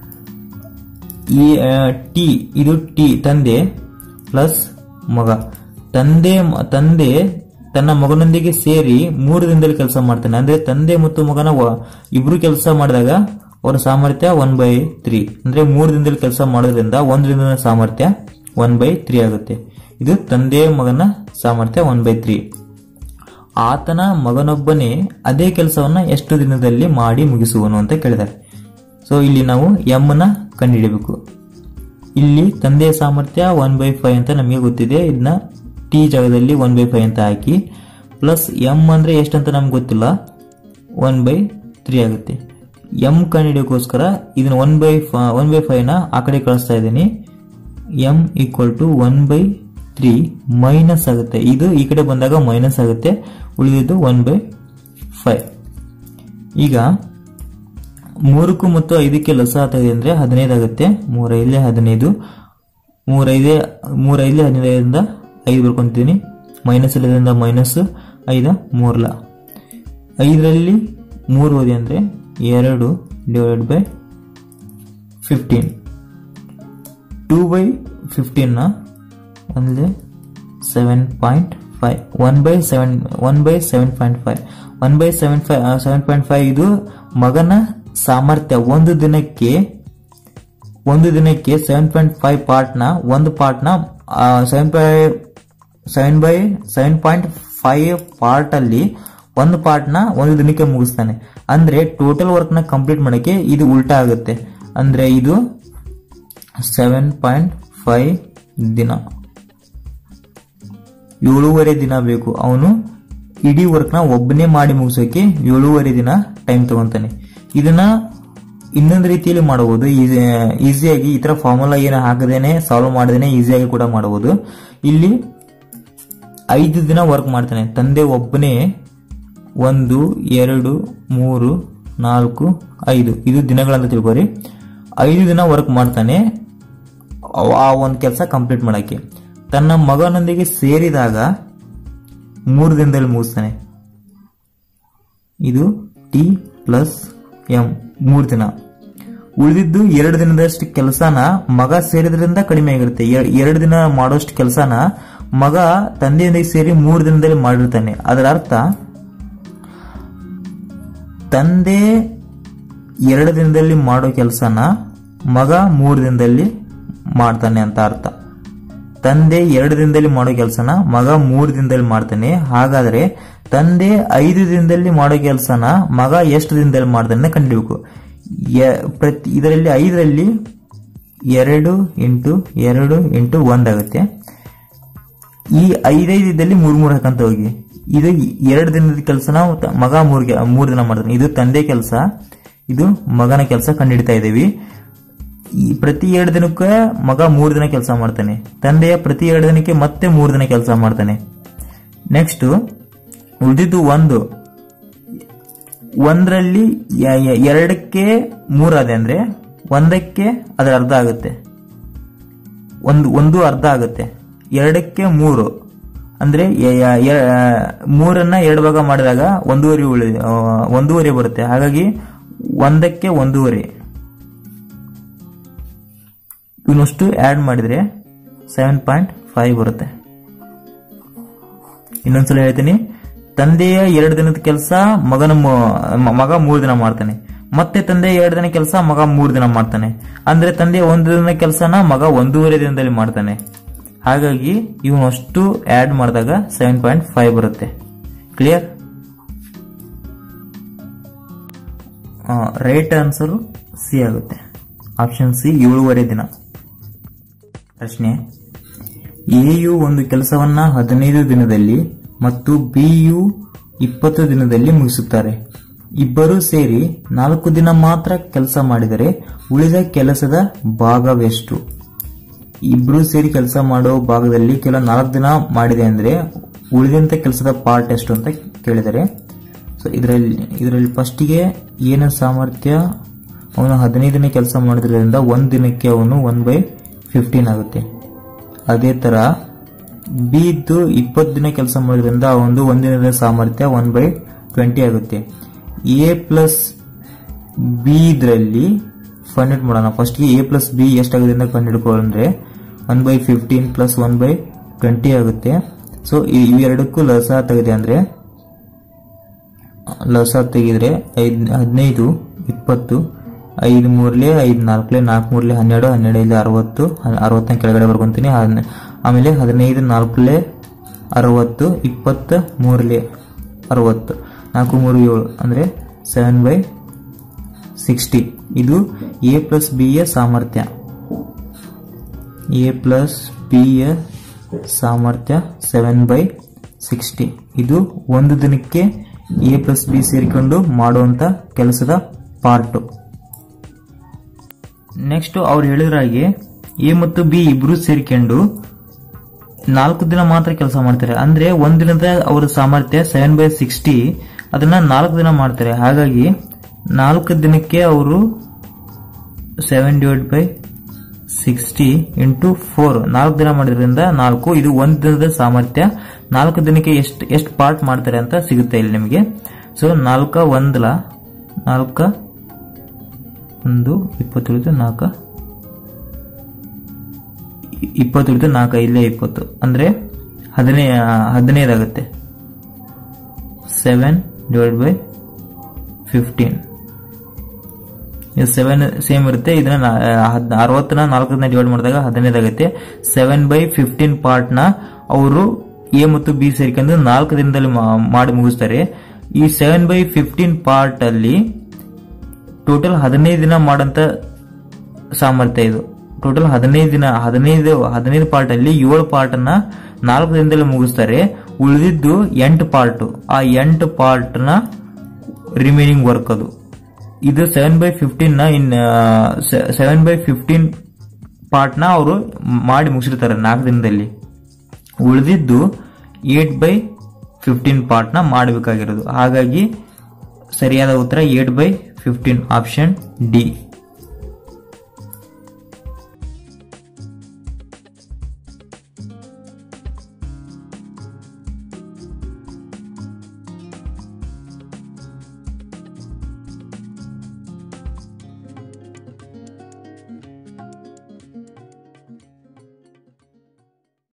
ಈ ಟಿ ಇದು ಟಿ ತಂದೆ ಪ್ಲಸ್ ಮಗ ತಂದೆ ಮ- ತಂದೆ ತನ್ನ ಮಗನೊಂದಿಗೆ ಸೇರಿ ಮೂರು ದಿನದಲ್ಲಿ ಕೆಲಸ ಮಾಡ್ತಾನೆ ಅಂದ್ರೆ ತಂದೆ ಮತ್ತು ಮಗನ ವ- ಇಬ್ರು ಕೆಲಸ ಮಾಡಿದಾಗ ಅವರ ಸಾಮರ್ಥ್ಯ ಒನ್ ಬೈ ತ್ರೀ ಅಂದ್ರೆ ಮೂರು ದಿನದಲ್ಲಿ ಕೆಲಸ ಮಾಡೋದ್ರಿಂದ ಒಂದು ದಿನದ ಸಾಮರ್ಥ್ಯ ಒನ್ ಬೈ ತ್ರೀ ಆಗುತ್ತೆ ಇದು ತಂದೆ ಮಗನ ಸಾಮರ್ಥ್ಯ ಒನ್ ಬೈ ತ್ರೀ ಆತನ ಮಗನೊಬ್ಬನೇ ಅದೇ ಕೆಲಸವನ್ನ ಎಷ್ಟು ದಿನದಲ್ಲಿ ಮಾಡಿ ಮುಗಿಸುವನು ಅಂತ ಕೇಳಿದ್ದಾರೆ ಸೊ ಇಲ್ಲಿ ನಾವು ಎಂ ನ ಕಂಡುಹಿಡಬೇಕು ಇಲ್ಲಿ ತಂದೆಯ ಸಾಮರ್ಥ್ಯ ಒನ್ ಬೈ ಫೈವ್ ಅಂತ ನಮಗೆ ಗೊತ್ತಿದೆ ಇದನ್ನ ಟಿ ಜಾಗದಲ್ಲಿ ಒನ್ ಬೈ ಫೈವ್ ಅಂತ ಹಾಕಿ ಪ್ಲಸ್ ಎಂ ಅಂದ್ರೆ ಎಷ್ಟಂತ ನಮ್ಗೆ ಗೊತ್ತಿಲ್ಲ ಒನ್ ಬೈ ತ್ರೀ ಆಗುತ್ತೆ ಎಂ ಕಂಡುಹಿಡಿಯೋಕ್ಕೋಸ್ಕರ ಇದನ್ನ one by one by five ನ ಆ ಕಡೆ ಕಳಿಸ್ತಾ ಇದ್ದೀನಿ M equal to one by three minus ಆಗುತ್ತೆ ಇದು ಈ ಕಡೆ ಬಂದಾಗ ಮೈನಸ್ ಆಗುತ್ತೆ ಉಳಿದಿದ್ದು ಒನ್ ಬೈ ಫೈವ್ ಈಗ ಮೂರಕ್ಕೂ ಮತ್ತು ಐದಕ್ಕೆ ಲಸ ಆಗ್ತದೆ ಅಂದ್ರೆ ಹದಿನೈದು ಆಗುತ್ತೆ ಮೂರೈದಲೆ ಹದಿನೈದು ಮೂರೈದೇ ಮೂರೈದಲೆ ಹದಿನೈದರಿಂದ ಐದು ಬರ್ಕೊಂತೀನಿ ಮೈನಸ್ ಇಲ್ಲದ್ರಿಂದ ಮೈನಸ್ ಐದ ಮೂರ್ಲ ಐದರಲ್ಲಿ ಮೂರು ಓದಿ ಅಂದ್ರೆ ಎರಡು divide by fifteen two by ಫಿಫ್ಟೀನ್ನ ಒಂದೇ seven point five one by seven one by seven point five one by seven five seven point five ಇದು ಮಗನ ಸಾಮರ್ಥ್ಯ ಒಂದು ದಿನಕ್ಕೆ ಒಂದು ದಿನಕ್ಕೆ ಸೆವೆನ್ ಪಾಯಿಂಟ್ ಫೈವ್ ಪಾರ್ಟ್ನ ಒಂದು ಪಾರ್ಟ್ನ seven by seven by seven point five part ಅಲ್ಲಿ ಒಂದು ಪಾರ್ಟ್ನ ಒಂದು ದಿನಕ್ಕೆ ಮುಗಿಸ್ತಾನೆ ಅಂದ್ರೆ ಟೋಟಲ್ ವರ್ಕ್ನ ಕಂಪ್ಲೀಟ್ ಮಾಡಕ್ಕೆ ಇದು ಉಲ್ಟಾ ಆಗುತ್ತೆ ಅಂದ್ರೆ ಇದು ಸೆವೆನ್ ಪಾಯಿಂಟ್ ಫೈವ್ ದಿನ ಏಳೂವರೆ ದಿನ ಬೇಕು ಅವನು ಇಡೀ ವರ್ಕ್ನ ಒಬ್ಬನೇ ಮಾಡಿ ಮುಗಿಸೋಕೆ ಏಳೂವರೆ ದಿನ ಟೈಮ್ ತಗೊಂತಾನೆ ಇದನ್ನ ಇನ್ನೊಂದು ರೀತಿಯಲ್ಲಿ ಮಾಡಬಹುದು ಈಸಿಯಾಗಿ ಈ ತರ ಫಾರ್ಮುಲಾ ಏನು ಹಾಕದೇನೆ ಸಾಲ್ವ್ ಮಾಡದೇನೆ ಈಸಿಯಾಗಿ ಕೂಡ ಮಾಡಬಹುದು ಇಲ್ಲಿ ಐದು ದಿನ ವರ್ಕ್ ಮಾಡ್ತಾನೆ ತಂದೆ ಒಬ್ಬನೇ ಒಂದು ಎರಡು ಮೂರು ನಾಲ್ಕು ಐದು ಇದು ದಿನಗಳಂತ ತಿಳ್ಕೊರಿ ಐದು ದಿನ ವರ್ಕ್ ಮಾಡ್ತಾನೆ ಅವ- ಆ ಒಂದು ಕೆಲಸ ಕಂಪ್ಲೀಟ್ ಮಾಡಕ್ಕೆ ತನ್ನ ಮಗನೊಂದಿಗೆ ಸೇರಿದಾಗ ಮೂರು ದಿನದಲ್ಲಿ ಮುಗಿಸ್ತಾನೆ ಇದು ಟಿ ಪ್ಲಸ್ ಎಂ ಮೂರು ದಿನ ಉಳಿದಿದ್ದು ಎರಡು ದಿನದಷ್ಟು ಕೆಲಸನ ಮಗ ಸೇರಿದ್ರಿಂದ ಕಡಿಮೆ ಆಗಿರುತ್ತೆ ಎ- ಎರಡು ದಿನ ಮಾಡೋಷ್ಟು ಕೆಲಸನ ಮಗ ತಂದೆಯೊಂದಿಗೆ ಸೇರಿ ಮೂರು ದಿನದಲ್ಲಿ ಮಾಡಿರ್ತಾನೆ ಅದರ ಅರ್ಥ ತಂದೆ ಎರಡು ದಿನದಲ್ಲಿ ಮಾಡೋ ಕೆಲಸನ ಮಗ ಮೂರು ದಿನದಲ್ಲಿ ಮಾಡ್ತಾನೆ ಅಂತ ಅರ್ಥ ತಂದೆ ಎರಡು ದಿನದಲ್ಲಿ ಮಾಡೋ ಕೆಲಸನ ಮಗ ಮೂರು ದಿನದಲ್ಲಿ ಮಾಡ್ತಾನೆ ಹಾಗಾದ್ರೆ ತಂದೆ ಐದು ದಿನದಲ್ಲಿ ಮಾಡೋ ಕೆಲಸನ ಮಗ ಎಷ್ಟು ದಿನದಲ್ಲಿ ಮಾಡ್ತಾನೆ ಕಂಡಿಬೇಕು ಪ್ರತಿ ಇದರಲ್ಲಿ ಐದರಲ್ಲಿ ಎರಡು ಇಂಟು ಎರಡು ಇಂಟು ಒಂದಾಗುತ್ತೆ ಈ ಐದೈದು ಇದ್ದಲ್ಲಿ ಮೂರ್ ಮೂರ್ ಹಾಕಂತ ಹೋಗಿ ಇದು ಎರಡು ದಿನದ ಕೆಲಸನ ಮಗ ಮೂರ್ ಮೂರ್ ದಿನ ಮಾಡ್ತಾನೆ ಇದು ತಂದೆ ಕೆಲಸ ಇದು ಮಗನ ಕೆಲಸ ಕಂಡುಹಿಡಿತಾ ಇದ್ದೀವಿ ಈ ಪ್ರತಿ ಎರಡು ದಿನಕ್ಕೆ ಮಗ ಮೂರು ದಿನ ಕೆಲಸ ಮಾಡ್ತಾನೆ ತಂದೆಯ ಪ್ರತಿ ಎರಡು ದಿನಕ್ಕೆ ಮತ್ತೆ ಮೂರು ದಿನ ಕೆಲಸ ಮಾಡ್ತಾನೆ ನೆಕ್ಸ್ಟ್ ಉಳಿದಿದ್ದು ಒಂದು ಒಂದರಲ್ಲಿ ಎರಡಕ್ಕೆ ಮೂರಾದೆ ಅಂದ್ರೆ ಒಂದಕ್ಕೆ ಅದರ ಅರ್ಧ ಆಗುತ್ತೆ ಒಂದು ಒಂದು ಅರ್ಧ ಆಗುತ್ತೆ ಎರಡಕ್ಕೆ ಮೂರು ಅಂದ್ರೆ ಯ- ಯ- ಯ- ಮೂರನ್ನ ಎರಡು ಭಾಗ ಮಾಡಿದಾಗ ಒಂದೂವರೆ ಉಳಿ ಆ, ಒಂದೂವರೆ ಬರುತ್ತೆ ಹಾಗಾಗಿ ಒಂದಕ್ಕೆ ಒಂದೂವರೆ ಇವನಷ್ಟು ಆಡ್ ಮಾಡಿದ್ರೆ ಸೆವೆನ್ ಪಾಯಿಂಟ್ ಫೈವ್ ಬರುತ್ತೆ ಇನ್ನೊಂದ್ಸಲ ಹೇಳ್ತೀನಿ ತಂದೆಯ ಎರಡು ದಿನದ ಕೆಲಸ ಮಗನ ಮೂ- ಮಗ ಮೂರು ದಿನ ಮಾಡ್ತಾನೆ ಮತ್ತೆ ತಂದೆ ಎರಡು ದಿನ ಕೆಲಸ ಮಗ ಮೂರು ದಿನ ಮಾಡ್ತಾನೆ ಅಂದ್ರೆ ತಂದೆ ಒಂದು ದಿನ ಕೆಲಸನ ಮಗ ಒಂದೂವರೆ ದಿನದಲ್ಲಿ ಮಾಡ್ತಾನೆ ಹಾಗಾಗಿ ಇವನಷ್ಟು ಆಡ್ ಮಾಡಿದಾಗ ಸೆವೆನ್ ಪಾಯಿಂಟ್ ಫೈವ್ ಬರುತ್ತೆ ಕ್ಲಿಯರ್ ರೈಟ್ ಆನ್ಸರ್ ಸಿ ಆಗುತ್ತೆ ಆಪ್ಷನ್ ಸಿ ಏಳುವರೆ ದಿನ ಪ್ರಶ್ನೆ ಎಯು ಒಂದು ಕೆಲಸವನ್ನ ಹದಿನೈದು ದಿನದಲ್ಲಿ ಮತ್ತು ಬಿಯು ಇಪ್ಪತ್ತು ದಿನದಲ್ಲಿ ಮುಗಿಸುತ್ತಾರೆ ಇಬ್ಬರು ಸೇರಿ ನಾಲ್ಕು ದಿನ ಮಾತ್ರ ಕೆಲಸ ಮಾಡಿದರೆ ಉಳಿದ ಕೆಲಸದ ಭಾಗವೆಷ್ಟು ಇಬ್ರು ಸೇರಿ ಕೆಲಸ ಮಾಡೋ ಭಾಗದಲ್ಲಿ ಕೆಲ ನಾಲ್ಕು ದಿನ ಮಾಡಿದೆ ಅಂದ್ರೆ ಉಳಿದಂತ ಕೆಲಸದ ಪಾರ್ಟ್ ಎಷ್ಟು ಅಂತ ಕೇಳಿದರೆ ಸೊ ಇದರಲ್ಲಿ ಇದರಲ್ಲಿ ಫಸ್ಟಿಗೆ ಏನು ಸಾಮರ್ಥ್ಯ ಅವನು ಹದಿನೈದು ದಿನ ಕೆಲಸ ಮಾಡಿದ್ರಿಂದ ಒಂದು ದಿನಕ್ಕೆ ಅವನು ಒನ್ ಬೈ ಫಿಫ್ಟೀನ್ ಆಗುತ್ತೆ ಅದೇ ತರ ಬಿ ಇದ್ದು ಇಪ್ಪತ್ತು ದಿನ ಕೆಲಸ ಮಾಡೋದ್ರಿಂದ ಒಂದು ಒಂದಿನದ ಸಾಮರ್ಥ್ಯ ಒನ್ ಬೈ ಟ್ವೆಂಟಿ ಆಗುತ್ತೆ ಎ ಪ್ಲಸ್ ಬಿ ಇದರಲ್ಲಿ ಫಂಡ್ ಮಾಡೋಣ ಫಸ್ಟ್ಗೆ ಎ ಪ್ಲಸ್ ಬಿ ಎಷ್ಟಾಗುತ್ತೆ ಅಂತ ಕಂಡುಹಿಡ್ಕೊಂಡ್ರೆ one by fifteen plus one by twenty ಆಗುತ್ತೆ ಸೊ ಇವೆರಡಕ್ಕೂ ಲಸ ತೆಗೆದೆ ಅಂದ್ರೆ ಲಸ ತೆಗೆದ್ರೆ ಐದ್ ಹದಿನೈದು ಇಪ್ಪತ್ತು ಐದು ಮೂರ್ಲೆ ಐದು ನಾಲ್ಕಲೆ ನಾಲ್ಕು ಮೂರ್ಲೆ ಹನ್ನೆರಡು ಹನ್ನೆರಡು ಇಲ್ಲಿ ಅರವತ್ತು ಹ- ಅರವತ್ತನ ಕೆಳಗಡೆ ಬರ್ಕೊಂತೀನಿ ಹದ್ನ- ಆಮೇಲೆ ಹದಿನೈದು ನಾಲ್ಕಲೆ ಅರವತ್ತು ಇಪ್ಪತ್ತ ಮೂರ್ಲೆ ಅರವತ್ತು ನಾಲ್ಕು ಮೂರು ಏಳು ಅಂದ್ರೆ ಸೆವೆನ್ ಬೈ ಸಿಕ್ಸ್ಟಿ ಇದು ಎ ಪ್ಲಸ್ ಬಿ ಯ ಸಾಮರ್ಥ್ಯ ಎ ಪ್ಲಸ್ ಬಿ ಯ ಸಾಮರ್ಥ್ಯ ಸೆವೆನ್ ಬೈ ಸಿಕ್ಸ್ಟಿ ಇದು ಒಂದು ದಿನಕ್ಕೆ ಎ ಪ್ಲಸ್ ಬಿ ಸೇರಿಕೊಂಡು ಮಾಡುವಂತ ಕೆಲಸದ ಪಾರ್ಟ್ ನೆಕ್ಸ್ಟ್ ಅವ್ರು ಹೇಳಿದ್ರ ಹಾಗೆ ಎ ಮತ್ತು ಬಿ ಇಬ್ರು ಸೇರಿಕೊಂಡು ನಾಲ್ಕು ದಿನ ಮಾತ್ರ ಕೆಲಸ ಮಾಡ್ತಾರೆ ಅಂದ್ರೆ ಒಂದ್ ದಿನದ ಅವರ ಸಾಮರ್ಥ್ಯ ಸೆವೆನ್ ಬೈ ಸಿಕ್ಸ್ಟಿ ಅದನ್ನ ನಾಲ್ಕು ದಿನ ಮಾಡ್ತಾರೆ ಹಾಗಾಗಿ ನಾಲ್ಕು ದಿನಕ್ಕೆ ಅವರು seven divide by sixty into four ನಾಲ್ಕು ದಿನ ಮಾಡಿದ್ರಿಂದ ನಾಲ್ಕು ಇದು ಒಂದು ದಿನದ ಸಾಮರ್ಥ್ಯ ನಾಲ್ಕು ದಿನಕ್ಕೆ ಎಷ್ಟು ಎಷ್ಟು ಪಾರ್ಟ್ ಮಾಡ್ತಾರೆ ಅಂತ ಸಿಗುತ್ತೆ ಇಲ್ಲಿ ನಿಮಗೆ ಸೊ ನಾಲ್ಕ ಒಂದಲ ನಾಲ್ಕ ಒಂದು ಇಪ್ಪತ್ತು ಉಳಿದು ನಾಲ್ಕ ಇಪ್ಪತ್ತು ಉಳಿದು ನಾಲ್ಕ ಇಲ್ಲೇ ಇಪ್ಪತ್ತು ಅಂದ್ರೆ ಹದಿನೈ ಹದಿನೈದಾಗುತ್ತೆ ಸೆವೆನ್ ಡಿವೈಡ್ ಬೈ ಫಿಫ್ಟೀನ್ ಇದು ಸೆವೆನ್ ಸೇಮ್ ಇರುತ್ತೆ ಇದನ್ನ ನಾ- ಹದ್- ಅರವತ್ತನ ನಾಲ್ಕನ್ನ ಡಿವೈಡ್ ಮಾಡಿದಾಗ ಹದಿನೈದು ಆಗುತ್ತೆ ಸೆವೆನ್ ಬೈ ಫಿಫ್ಟೀನ್ ಪಾರ್ಟ್ ನ ಅವರು ಎ ಮತ್ತು ಬಿ ಸೇರಿಕೊಂಡು ನಾಲ್ಕು ದಿನದಲ್ಲಿ ಮಾ- ಮಾಡಿ ಮುಗಿಸ್ತಾರೆ ಈ ಸೆವೆನ್ ಬೈ ಫಿಫ್ಟೀನ್ ಪಾರ್ಟ್ ಅಲ್ಲಿ ಟೋಟಲ್ ಹದಿನೈದು ದಿನ ಮಾಡಂತ ಸಾಮರ್ಥ್ಯ ಇದು ಟೋಟಲ್ ಹದಿನೈದು ದಿನ ಹದಿನೈದು ಹದಿನೈದು ಪಾರ್ಟ್ ಅಲ್ಲಿ ಏಳು ಪಾರ್ಟ್ ಅನ್ನ ನಾಲ್ಕು ದಿನದಲ್ಲಿ ಮುಗಿಸ್ತಾರೆ ಉಳಿದಿದ್ದು ಎಂಟು ಪಾರ್ಟ್ ಆ ಎಂಟು ಪಾರ್ಟ್ ನ ರಿಮೈನಿಂಗ್ ವರ್ಕ್ ಅದು ಇದು ಸೆವೆನ್ ಬೈ ಫಿಫ್ಟೀನ್ ನ in seven by fifteen part ನ ಅವರು ಮಾಡಿ ಮುಗಿಸಿರ್ತಾರೆ ನಾಲ್ಕು ದಿನದಲ್ಲಿ ಉಳಿದಿದ್ದು ಏಟ್ ಬೈ ಫಿಫ್ಟೀನ್ ಪಾರ್ಟ್ ನ ಮಾಡಬೇಕಾಗಿರೋದು ಹಾಗಾಗಿ ಸರಿಯಾದ ಉತ್ತರ eight by fifteen option D